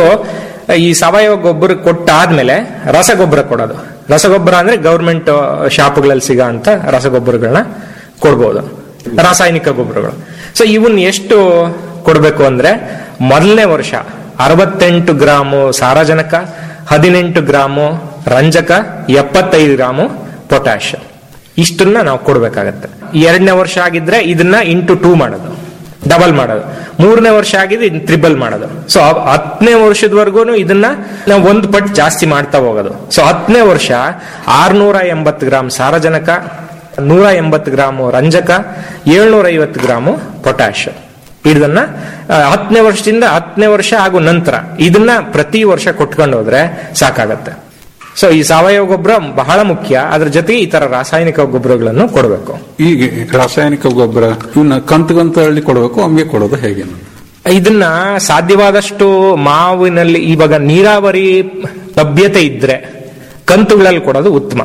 ಈ ಸಾವಯವ ಗೊಬ್ಬರ ಕೊಟ್ಟಾದ್ಮೇಲೆ ರಸಗೊಬ್ಬರ ಕೊಡೋದು ರಸಗೊಬ್ಬರ ಅಂದ್ರೆ ಗೌರ್ಮೆಂಟ್ ಶಾಪ್ಗಳಲ್ಲಿ ಸಿಗೋ ಅಂತ ರಸಗೊಬ್ಬರಗಳನ್ನ ಕೊಡ್ಬೋದು ರಾಸಾಯನಿಕ ಗೊಬ್ಬರಗಳು ಸೊ ಇವನ್ ಎಷ್ಟು ಕೊಡಬೇಕು ಅಂದ್ರೆ ಮೊದಲನೇ ವರ್ಷ ಅರವತ್ತೆಂಟು ಗ್ರಾಮು ಸಾರಜನಕ ಹದಿನೆಂಟು ಗ್ರಾಮು ರಂಜಕ ಎಪ್ಪತ್ತೈದು ಗ್ರಾಮು ಪೊಟ್ಯಾಶ್ ಇಷ್ಟನ್ನ ನಾವು ಕೊಡ್ಬೇಕಾಗತ್ತೆ ಎರಡನೇ ವರ್ಷ ಆಗಿದ್ರೆ ಇದನ್ನ ಇಂಟು ಟೂ ಮಾಡೋದು ಡಬಲ್ ಮಾಡೋದು ಮೂರನೇ ವರ್ಷ ಆಗಿದೆ ಇದನ್ನ ತ್ರಿಬಲ್ ಮಾಡೋದು ಸೊ ಹತ್ತನೇ ವರ್ಷದವರೆಗೂ ಇದನ್ನ ನಾವು ಒಂದು ಪಟ್ಟು ಜಾಸ್ತಿ ಮಾಡ್ತಾ ಹೋಗೋದು ಸೊ ಹತ್ತನೇ ವರ್ಷ ಆರ್ನೂರ ಎಂಬತ್ತು ಗ್ರಾಮ್ ಸಾರಜನಕ ನೂರ ಎಂಬತ್ತು ಗ್ರಾಮು ರಂಜಕ ಏಳ್ನೂರ ಐವತ್ತು ಗ್ರಾಮು ಪೊಟ್ಯಾಶ್ ಇದನ್ನ ಆ, ಹತ್ತನೇ ವರ್ಷದಿಂದ ಹತ್ತನೇ ವರ್ಷ ಹಾಗೂ ನಂತರ ಇದನ್ನ ಪ್ರತಿ ವರ್ಷ ಕೊಟ್ಕೊಂಡು ಹೋದ್ರೆ ಸಾಕಾಗತ್ತೆ ಸೊ ಈ ಸಾವಯವ ಗೊಬ್ಬರ ಬಹಳ ಮುಖ್ಯ ಅದ್ರ ಜೊತೆಗೆ ಈ ತರ ರಾಸಾಯನಿಕ ಗೊಬ್ಬರಗಳನ್ನು ಕೊಡಬೇಕು ಈಗ ರಾಸಾಯನಿಕ ಗೊಬ್ಬರ ಇವನ್ನ ಕಂತು ಕಂತಲ್ಲಿ ಕೊಡಬೇಕು ಒಮ್ಮೆಗೆ ಕೊಡೋದು ಹೇಗೆ ಇದನ್ನ ಸಾಧ್ಯವಾದಷ್ಟು ಮಾವಿನಲ್ಲಿ ಇವಾಗ ನೀರಾವರಿ ಲಭ್ಯತೆ ಇದ್ರೆ ಕಂತುಗಳಲ್ಲಿ ಕೊಡೋದು ಉತ್ತಮ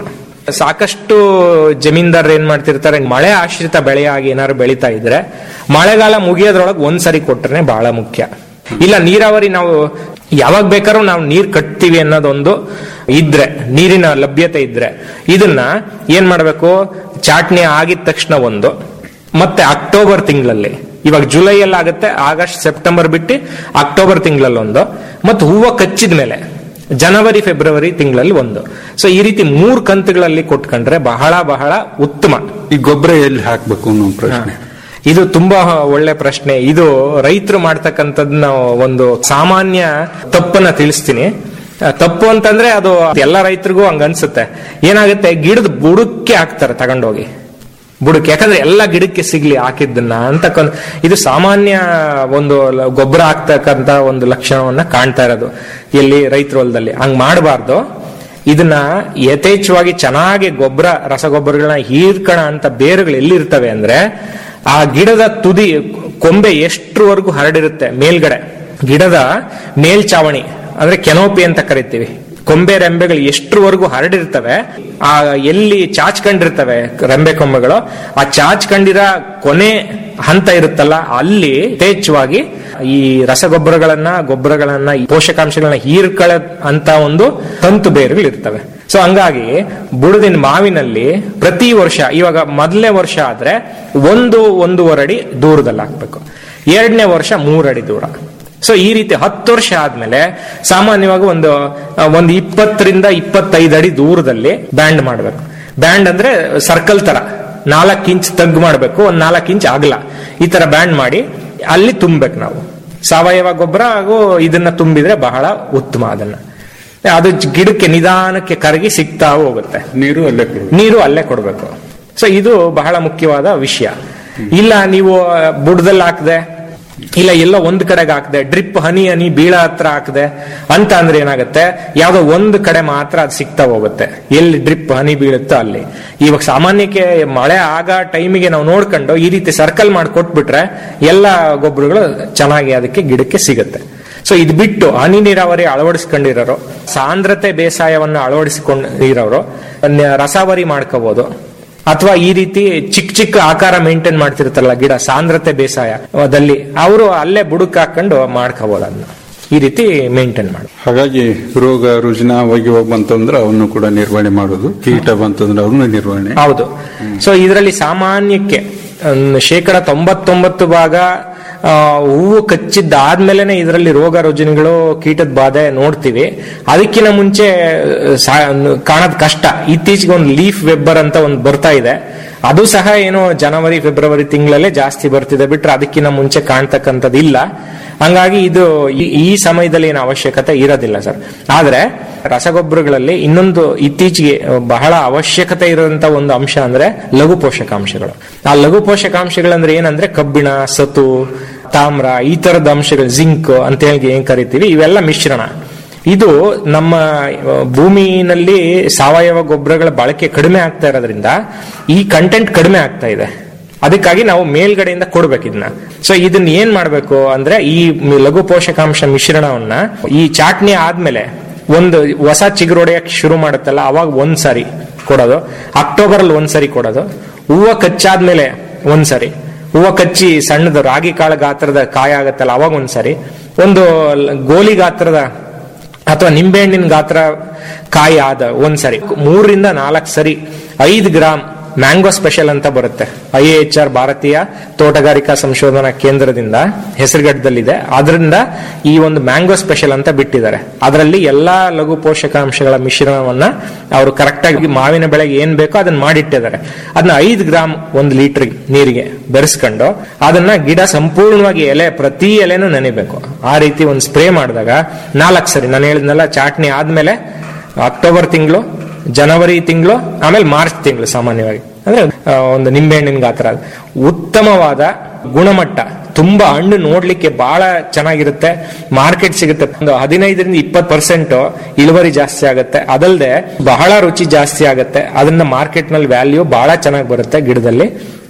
ಸಾಕಷ್ಟು ಜಮೀನ್ದಾರರು ಏನ್ ಮಾಡ್ತಿರ್ತಾರೆ ಮಳೆ ಆಶ್ರಿತ ಬೆಳೆಯಾಗಿ ಏನಾದ್ರು ಬೆಳೀತಾ ಇದ್ರೆ ಮಳೆಗಾಲ ಮುಗಿಯೋದ್ರೊಳಗೆ ಒಂದ್ಸರಿ ಕೊಟ್ರೆ ಬಹಳ ಮುಖ್ಯ ಇಲ್ಲ ನೀರಾವರಿ ನಾವು ಯಾವಾಗ ಬೇಕಾದ್ರೂ ನಾವು ನೀರ್ ಕಟ್ತೀವಿ ಅನ್ನೋದೊಂದು ಇದ್ರೆ ನೀರಿನ ಲಭ್ಯತೆ ಇದ್ರೆ ಇದನ್ನ ಏನ್ ಮಾಡ್ಬೇಕು ಚಾಟ್ನಿ ಆಗಿದ ತಕ್ಷಣ ಒಂದು ಮತ್ತೆ ಅಕ್ಟೋಬರ್ ತಿಂಗಳಲ್ಲಿ ಇವಾಗ ಜುಲೈ ಅಲ್ಲಿ ಆಗುತ್ತೆ ಆಗಸ್ಟ್ ಸೆಪ್ಟೆಂಬರ್ ಬಿಟ್ಟು ಅಕ್ಟೋಬರ್ ತಿಂಗಳಲ್ಲಿ ಒಂದು ಮತ್ತು ಹೂವು ಕಚ್ಚಿದ ಮೇಲೆ ಜನವರಿ ಫೆಬ್ರವರಿ ತಿಂಗಳಲ್ಲಿ ಒಂದು ಸೊ ಈ ರೀತಿ ಮೂರು ಕಂತುಗಳಲ್ಲಿ ಕೊಟ್ಕೊಂಡ್ರೆ ಬಹಳ ಬಹಳ ಉತ್ತಮ ಈ ಗೊಬ್ಬರ ಎಲ್ಲಿ ಹಾಕ್ಬೇಕು ಅನ್ನೋ ಪ್ರಶ್ನೆ ಇದು ತುಂಬಾ ಒಳ್ಳೆ ಪ್ರಶ್ನೆ ಇದು ರೈತರು ಮಾಡ್ತಕ್ಕಂಥದ್ನ ಒಂದು ಸಾಮಾನ್ಯ ತಪ್ಪನ್ನ ತಿಳಿಸ್ತೀನಿ ಆ, ತಪ್ಪು ಅಂತಂದ್ರೆ ಅದು ಎಲ್ಲ ರೈತರಿಗೂ ಹಂಗ ಅನ್ಸುತ್ತೆ ಏನಾಗುತ್ತೆ ಗಿಡದ ಬುಡಕ್ಕೆ ಹಾಕ್ತಾರೆ ತಗೊಂಡೋಗಿ ಬುಡಕ್ಕೆ ಯಾಕಂದ್ರೆ ಎಲ್ಲ ಗಿಡಕ್ಕೆ ಸಿಗ್ಲಿ ಹಾಕಿದ್ದನ್ನ ಅಂತಕ್ಕಂಥ ಇದು ಸಾಮಾನ್ಯ ಒಂದು ಲ- ಗೊಬ್ಬರ ಹಾಕ್ತಕ್ಕಂತ ಒಂದು ಲಕ್ಷಣವನ್ನ ಕಾಣ್ತಾ ಇರೋದು ಎಲ್ಲಿ ರೈತರ ಹೊಲದಲ್ಲಿ ಹಂಗ್ ಮಾಡಬಾರ್ದು ಇದನ್ನ ಯಥೇಚ್ಛವಾಗಿ ಚೆನ್ನಾಗಿ ಗೊಬ್ಬರ ರಸಗೊಬ್ಬರಗಳನ್ನ ಹೀರ್ಕಣ ಅಂತ ಬೇರುಗಳು ಎಲ್ಲಿರ್ತವೆ ಅಂದ್ರೆ ಆ ಗಿಡದ ತುದಿ ಕೊಂಬೆ ಎಷ್ಟರವರೆಗೂ ಹರಡಿರುತ್ತೆ ಮೇಲ್ಗಡೆ ಗಿಡದ ಮೇಲ್ಚಾವಣಿ ಅಂದ್ರೆ ಕೆನೋಪಿ ಅಂತ ಕರಿತೀವಿ ಕೊಂಬೆ ರೆಂಬೆಗಳು ಎಷ್ಟರವರೆಗೂ ಹರಡಿರ್ತವೆ ಆ ಎಲ್ಲಿ ಚಾಚ್ಕೊಂಡಿರ್ತವೆ ರೆಂಬೆ ಕೊಂಬೆಗಳು ಆ ಚಾಚ್ಕೊಂಡಿರೋ ಕೊನೆ ಹಂತ ಇರುತ್ತಲ್ಲ ಅಲ್ಲಿ ಯಥೇಚ್ಛವಾಗಿ ಈ ರಸಗೊಬ್ಬರಗಳನ್ನ ಗೊಬ್ಬರಗಳನ್ನ ಈ ಪೋಷಕಾಂಶಗಳನ್ನ ಹೀರ್ಕೊಳ್ಳ ಅಂತ ಒಂದು ತಂತು ಬೇರುಗಳು ಇರ್ತವೆ ಸೊ ಹಂಗಾಗಿ ಬುಡದಿನ ಮಾವಿನಲ್ಲಿ ಪ್ರತಿ ವರ್ಷ ಇವಾಗ ಮೊದಲನೇ ವರ್ಷ ಆದ್ರೆ ಒಂದು ಒಂದೂವರೆ ಅಡಿ ದೂರದಲ್ಲಿ ಹಾಕ್ಬೇಕು ಎರಡನೇ ವರ್ಷ ಮೂರಡಿ ದೂರ ಸೊ ಈ ರೀತಿ ಹತ್ತು ವರ್ಷ ಆದ್ಮೇಲೆ ಸಾಮಾನ್ಯವಾಗಿ ಒಂದು ಆ, ಒಂದು ಇಪ್ಪತ್ತರಿಂದ ಇಪ್ಪತ್ತೈದು ಅಡಿ ದೂರದಲ್ಲಿ ಬ್ಯಾಂಡ್ ಮಾಡಬೇಕು ಬ್ಯಾಂಡ್ ಅಂದ್ರೆ ಸರ್ಕಲ್ ತರ ನಾಲ್ಕು ಇಂಚ್ ತಗ್ಗು ಮಾಡಬೇಕು ಒಂದ್ ನಾಲ್ಕು ಇಂಚ್ ಆಗಲ ಈ ತರ ಬ್ಯಾಂಡ್ ಮಾಡಿ ಅಲ್ಲಿ ತುಂಬಬೇಕು ನಾವು ಸಾವಯವ ಗೊಬ್ಬರ ಹಾಗೂ ಇದನ್ನ ತುಂಬಿದ್ರೆ ಬಹಳ ಉತ್ತಮ ಅದನ್ನ ಅದು ಗಿಡಕ್ಕೆ ನಿಧಾನಕ್ಕೆ ಕರಗಿ ಸಿಗ್ತಾ ಹೋಗುತ್ತೆ ನೀರು ಅಲ್ಲೇ ಕೊಡ್ಬೇಕು ನೀರು ಅಲ್ಲೇ ಕೊಡ್ಬೇಕು ಸೊ ಇದು ಬಹಳ ಮುಖ್ಯವಾದ ವಿಷಯ ಇಲ್ಲ ನೀವು ಬುಡದಲ್ಲಿ ಹಾಕದೆ ಇಲ್ಲ ಎಲ್ಲೋ ಒಂದ್ ಕಡೆಗೆ ಹಾಕದೆ ಡ್ರಿಪ್ ಹನಿ ಹನಿ ಬೀಳ ಹತ್ರ ಹಾಕದೆ ಅಂತ ಅಂದ್ರೆ ಏನಾಗುತ್ತೆ ಯಾವ್ದೋ ಒಂದು ಕಡೆ ಮಾತ್ರ ಅದು ಸಿಗ್ತಾ ಹೋಗುತ್ತೆ ಎಲ್ಲಿ ಡ್ರಿಪ್ ಹನಿ ಬೀಳುತ್ತೋ ಅಲ್ಲಿ ಇವಾಗ ಸಾಮಾನ್ಯಕ್ಕೆ ಮಳೆ ಆಗ ಟೈಮಿಗೆ ನಾವು ನೋಡ್ಕೊಂಡು ಈ ರೀತಿ ಸರ್ಕಲ್ ಮಾಡಿ ಕೊಟ್ಬಿಟ್ರೆ ಎಲ್ಲ ಗೊಬ್ಬರಗಳು ಚೆನ್ನಾಗಿ ಅದಕ್ಕೆ ಗಿಡಕ್ಕೆ ಸಿಗುತ್ತೆ ಸೊ ಇದು ಬಿಟ್ಟು ಹನಿ ನೀರಾವರಿ ಅಳವಡಿಸ್ಕೊಂಡಿರೋರು ಸಾಂದ್ರತೆ ಬೇಸಾಯವನ್ನು ಅಳವಡಿಸಿಕೊಂಡಿರೋರು ನ- ರಸಾವರಿ ಮಾಡ್ಕೋಬಹುದು ಅಥವಾ ಈ ರೀತಿ ಚಿಕ್ಕ ಚಿಕ್ಕ ಆಕಾರ ಮೇಂಟೈನ್ ಮಾಡ್ತಿರ್ತಾರಲ್ಲ ಗಿಡ ಸಾಂದ್ರತೆ ಬೇಸಾಯದಲ್ಲಿ ಅವರು ಅಲ್ಲೇ ಬುಡಕ್ ಹಾಕೊಂಡು ಮಾಡ್ಕೋಬಹುದು ಅದನ್ನ ಈ ರೀತಿ ಮೇಂಟೈನ್ ಮಾಡಿ ಹಾಗಾಗಿ ರೋಗ ರುಜಿನ ಒಗಿ ಬಂತಂದ್ರೆ ಅವನ್ನು ಕೂಡ ನಿರ್ವಹಣೆ ಮಾಡೋದು ಕೀಟ ಬಂತಂದ್ರೆ ಅವನ್ನ ನಿರ್ವಹಣೆ ಹೌದು ಸೊ ಇದರಲ್ಲಿ ಸಾಮಾನ್ಯಕ್ಕೆ ಒಂದು ಶೇಕಡ ತೊಂಬತ್ತೊಂಬತ್ತು ಭಾಗ ಆ, ಹೂವು ಕಚ್ಚಿದ್ದಾದ್ಮೇಲೆನೆ ಇದರಲ್ಲಿ ರೋಗ ರುಜಿನಗಳು ಕೀಟದ ಬಾಧೆ ನೋಡ್ತೀವಿ ಅದಕ್ಕಿಂತ ಮುಂಚೆ ಸಾ- ಕಾಣೋದ್ ಕಷ್ಟ ಇತ್ತೀಚೆಗೆ ಒಂದು ಲೀಫ್ ವೆಬ್ಬರ್ ಅಂತ ಒಂದು ಬರ್ತಾ ಇದೆ ಅದು ಸಹ ಏನೋ ಜನವರಿ ಫೆಬ್ರವರಿ ತಿಂಗಳಲ್ಲೇ ಜಾಸ್ತಿ ಬರ್ತಿದೆ ಬಿಟ್ರೆ ಅದಕ್ಕಿಂತ ಮುಂಚೆ ಕಾಣ್ತಕ್ಕಂಥದ್ದು ಇಲ್ಲ ಹಂಗಾಗಿ ಇದು ಈ- ಈ ಸಮಯದಲ್ಲಿ ಏನು ಅವಶ್ಯಕತೆ ಇರೋದಿಲ್ಲ ಸರ್ ಆದ್ರೆ ರಸಗೊಬ್ಬರಗಳಲ್ಲಿ ಇನ್ನೊಂದು ಇತ್ತೀಚೆಗೆ ಬಹಳ ಅವಶ್ಯಕತೆ ಇರುವಂತ ಒಂದು ಅಂಶ ಅಂದ್ರೆ ಲಘು ಪೋಷಕಾಂಶಗಳು ಆ ಲಘು ಪೋಷಕಾಂಶಗಳಂದ್ರೆ ಏನಂದ್ರೆ ಕಬ್ಬಿಣ ಸತು ತಾಮ್ರ ಈ ತರದ ಅಂಶಗಳು ಜಿಂಕ್ ಅಂತ ಹೇಳಿ ಏನ್ ಕರಿತೀವಿ ಇವೆಲ್ಲ ಮಿಶ್ರಣ ಇದು ನಮ್ಮ ಆ, ಭೂಮಿನಲ್ಲಿ ಸಾವಯವ ಗೊಬ್ಬರಗಳ ಬಳಕೆ ಕಡಿಮೆ ಆಗ್ತಾ ಇರೋದ್ರಿಂದ ಈ ಕಂಟೆಂಟ್ ಕಡಿಮೆ ಆಗ್ತಾ ಇದೆ ಅದಕ್ಕಾಗಿ ನಾವು ಮೇಲ್ಗಡೆಯಿಂದ ಕೊಡ್ಬೇಕು ಇದನ್ನ ಸೊ ಇದನ್ನ ಏನ್ ಮಾಡ್ಬೇಕು ಅಂದ್ರೆ ಈ ಮಿ- ಲಘು ಪೋಷಕಾಂಶ ಮಿಶ್ರಣವನ್ನ ಈ ಚಾಟ್ನಿ ಆದ್ಮೇಲೆ ಒಂದು ಹೊಸ ಚಿಗುರೊಡೆಯಕ್ಕೆ ಶುರು ಮಾಡುತ್ತಲ್ಲ ಅವಾಗ ಒಂದ್ ಸಾರಿ ಕೊಡೋದು ಅಕ್ಟೋಬರ್ ಅಲ್ಲಿ ಒಂದ್ ಸರಿ ಕೊಡೋದು ಹೂವು ಕಚ್ಚಾದ್ಮೇಲೆ ಒಂದ್ ಸರಿ ಹೂವು ಕಚ್ಚಿ ಸಣ್ಣದು ರಾಗಿ ಕಾಳು ಗಾತ್ರದ ಕಾಯ ಆಗತ್ತಲ್ಲ ಅವಾಗ ಒಂದ್ಸರಿ ಒಂದು ಲ- ಗೋಲಿ ಗಾತ್ರದ ಅಥವಾ ನಿಂಬೆಹಣ್ಣಿನ ಗಾತ್ರ ಕಾಯಿ ಆದ ಒಂದ್ಸರಿ ಮೂರರಿಂದ ನಾಲ್ಕು ಸರಿ ಐದು ಗ್ರಾಮ್ ಮ್ಯಾಂಗೋ ಸ್ಪೆಷಲ್ ಅಂತ ಬರುತ್ತೆ ಐ ಎಚ್ ಆರ್ ಭಾರತೀಯ ತೋಟಗಾರಿಕಾ ಸಂಶೋಧನಾ ಕೇಂದ್ರದಿಂದ ಹೆಸರುಗಡ್ಡದಲ್ಲಿದೆ ಅದರಿಂದ ಈ ಒಂದು ಮ್ಯಾಂಗೋ ಸ್ಪೆಷಲ್ ಅಂತ ಬಿಟ್ಟಿದ್ದಾರೆ ಅದರಲ್ಲಿ ಎಲ್ಲಾ ಲಘು ಪೋಷಕಾಂಶಗಳ ಮಿಶ್ರಣವನ್ನ ಅವರು ಕರೆಕ್ಟ್ ಆಗಿ ಮಾವಿನ ಬೆಳೆಗೆ ಏನ್ ಬೇಕೋ ಅದನ್ನ ಮಾಡಿಟ್ಟಿದ್ದಾರೆ ಅದನ್ನ ಐದು ಗ್ರಾಮ್ ಒಂದು ಲೀಟರ್ ನೀರಿಗೆ ಬೆರೆಸ್ಕೊಂಡು ಅದನ್ನ ಗಿಡ ಸಂಪೂರ್ಣವಾಗಿ ಎಲೆ ಪ್ರತಿ ಎಲೆನೂ ನೆನೆಬೇಕು ಆ ರೀತಿ ಒಂದು ಸ್ಪ್ರೇ ಮಾಡಿದಾಗ ನಾಲ್ಕು ಸರಿ ನಾನು ಹೇಳಿದ್ನಲ್ಲ ಚಾಟ್ನಿ ಆದ್ಮೇಲೆ ಅಕ್ಟೋಬರ್ ತಿಂಗಳು ಜನವರಿ ತಿಂಗಳು ಆಮೇಲೆ ಮಾರ್ಚ್ ತಿಂಗಳು ಸಾಮಾನ್ಯವಾಗಿ ಅಂದ್ರೆ ಆ, ಒಂದು ನಿಂಬೆಹಣ್ಣಿನ ಗಾತ್ರ ಅದು. ಉತ್ತಮವಾದ ಗುಣಮಟ್ಟ ತುಂಬಾ ಹಣ್ಣು ನೋಡ್ಲಿಕ್ಕೆ ಬಹಳ ಚೆನ್ನಾಗಿರುತ್ತೆ ಮಾರ್ಕೆಟ್ ಸಿಗುತ್ತೆ ಒಂದು ಹದಿನೈದರಿಂದ ಇಪ್ಪತ್ತು ಪರ್ಸೆಂಟ್ ಇಳುವರಿ ಜಾಸ್ತಿ ಆಗುತ್ತೆ ಅದಲ್ಲದೆ ಬಹಳ ರುಚಿ ಜಾಸ್ತಿ ಆಗುತ್ತೆ ಅದನ್ನ ಮಾರ್ಕೆಟ್ ನಲ್ಲಿ ವ್ಯಾಲ್ಯೂ ಬಹಳ ಚೆನ್ನಾಗಿ ಬರುತ್ತೆ ಗಿಡದಲ್ಲಿ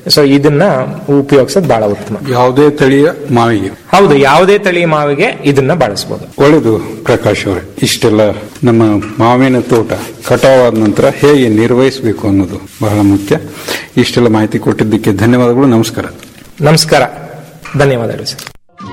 ಸೊ ಇದನ್ನ ಉಪಯೋಗಿಸೋದು ಬಹಳ ಉತ್ತಮ ಯಾವುದೇ ತಳಿಯ ಮಾವಿಗೆ ಹೌದು ಯಾವುದೇ ತಳಿ ಮಾವಿಗೆ ಇದನ್ನ ಬಳಸಬಹುದು ಒಳ್ಳೆಯದು ಪ್ರಕಾಶ್ ಅವರೇ ಇಷ್ಟೆಲ್ಲ ನಮ್ಮ ಮಾವಿನ ತೋಟ ಕಟಾವಾದ ನಂತರ ಹೇಗೆ ನಿರ್ವಹಿಸಬೇಕು ಅನ್ನೋದು ಬಹಳ ಮುಖ್ಯ ಇಷ್ಟೆಲ್ಲ ಮಾಹಿತಿ ಕೊಟ್ಟಿದ್ದಕ್ಕೆ ಧನ್ಯವಾದಗಳು ನಮಸ್ಕಾರ ನಮಸ್ಕಾರ ಧನ್ಯವಾದಗಳು ಸರ್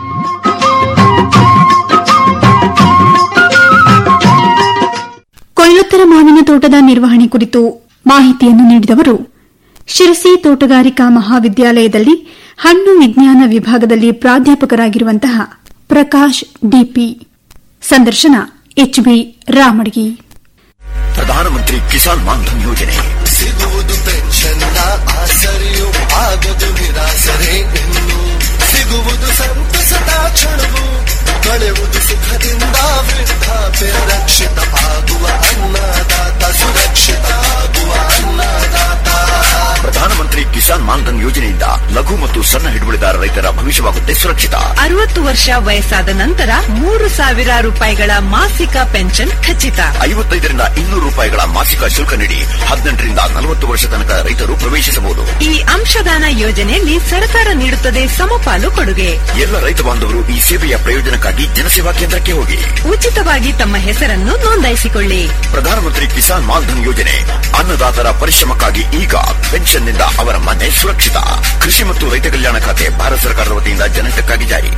ಕೊಯ್ಲೋತ್ತರ ಮಾವಿನ ತೋಟದ ನಿರ್ವಹಣೆ ಕುರಿತು ಮಾಹಿತಿಯನ್ನು ನೀಡಿದವರು ಶಿರಸಿ ತೋಟಗಾರಿಕಾ ಮಹಾವಿದ್ಯಾಲಯದಲ್ಲಿ ಹಣ್ಣು ವಿಜ್ಞಾನ ವಿಭಾಗದಲ್ಲಿ ಪ್ರಾಧ್ಯಾಪಕರಾಗಿರುವಂತಹ ಪ್ರಕಾಶ್ ಡಿಪಿ ಸಂದರ್ಶನ ಎಚ್ಬಿ ರಾಮಡ್ಗಿ ಪ್ರಧಾನಮಂತ್ರಿ ಕಿಸಾನ್ ಮಾನ್ಧನ್ ಯೋಜನೆ ಸಿಗುವುದು ಪೆನ್ಷನ್ನ ಆಸರೆಯು ಆಗದು ನಿರಾಸರೆ ಇನ್ನು ಸಿಗುವುದು ಸಂತಸದ ಕ್ಷಣವು ಕಳೆಯುವುದು ಸುಖದಿಂದ ವೃದ್ಧಾಪ್ಯ ರಕ್ಷಿತ ಆಗುವ ಅನ್ನದಾತ ಸುರಕ್ಷಿತ ಆಗುವ ಅನ್ನದಾತ ಪ್ರಧಾನಮಂತ್ರಿ ಕಿಸಾನ್ ಮಾನ್ಧನ್ ಯೋಜನೆಯಿಂದ ಲಘು ಮತ್ತು ಸಣ್ಣ ಹಿಡುವಳಿದಾರ ರೈತರ ಭವಿಷ್ಯವಾಗುತ್ತೆ ಸುರಕ್ಷಿತ ಅರವತ್ತು ವರ್ಷ ವಯಸ್ಸಾದ ನಂತರ ಮೂರು ಸಾವಿರ ರೂಪಾಯಿಗಳ ಮಾಸಿಕ ಪೆನ್ಷನ್ ಖಚಿತ ಐವತ್ತೈದರಿಂದ ಇನ್ನೂರು ರೂಪಾಯಿಗಳ ಮಾಸಿಕ ಶುಲ್ಕ ನೀಡಿ ಹದಿನೆಂಟರಿಂದ ನಲವತ್ತು ವರ್ಷ ತನಕ ರೈತರು ಪ್ರವೇಶಿಸಬಹುದು ಈ ಅಂಶದಾನ ಯೋಜನೆಯಲ್ಲಿ ಸರ್ಕಾರ ನೀಡುತ್ತದೆ ಸಮಪಾಲು ಕೊಡುಗೆ ಎಲ್ಲ ರೈತ ಬಾಂಧವರು ಈ ಸೇವೆಯ ಪ್ರಯೋಜನಕ್ಕಾಗಿ ಜನಸೇವಾ ಕೇಂದ್ರಕ್ಕೆ ಹೋಗಿ ಉಚಿತವಾಗಿ ತಮ್ಮ ಹೆಸರನ್ನು ನೋಂದಾಯಿಸಿಕೊಳ್ಳಿ ಪ್ರಧಾನಮಂತ್ರಿ ಕಿಸಾನ್ ಮಾನ್ಧನ್ ಯೋಜನೆ ಅನ್ನದಾತರ ಪರಿಶ್ರಮಕ್ಕಾಗಿ ಈಗ ಪೆನ್ಷನ್ನಿಂದ ಅವರ ಮನೆ ಸುರಕ್ಷಿತ ಕೃಷಿ ಮತ್ತು ರೈತ ಕಲ್ಯಾಣ ಖಾತೆ ಭಾರತ ಸರ್ಕಾರದ ವತಿಯಿಂದ ಜನಹಿತಕ್ಕಾಗಿ ಜಾರಿ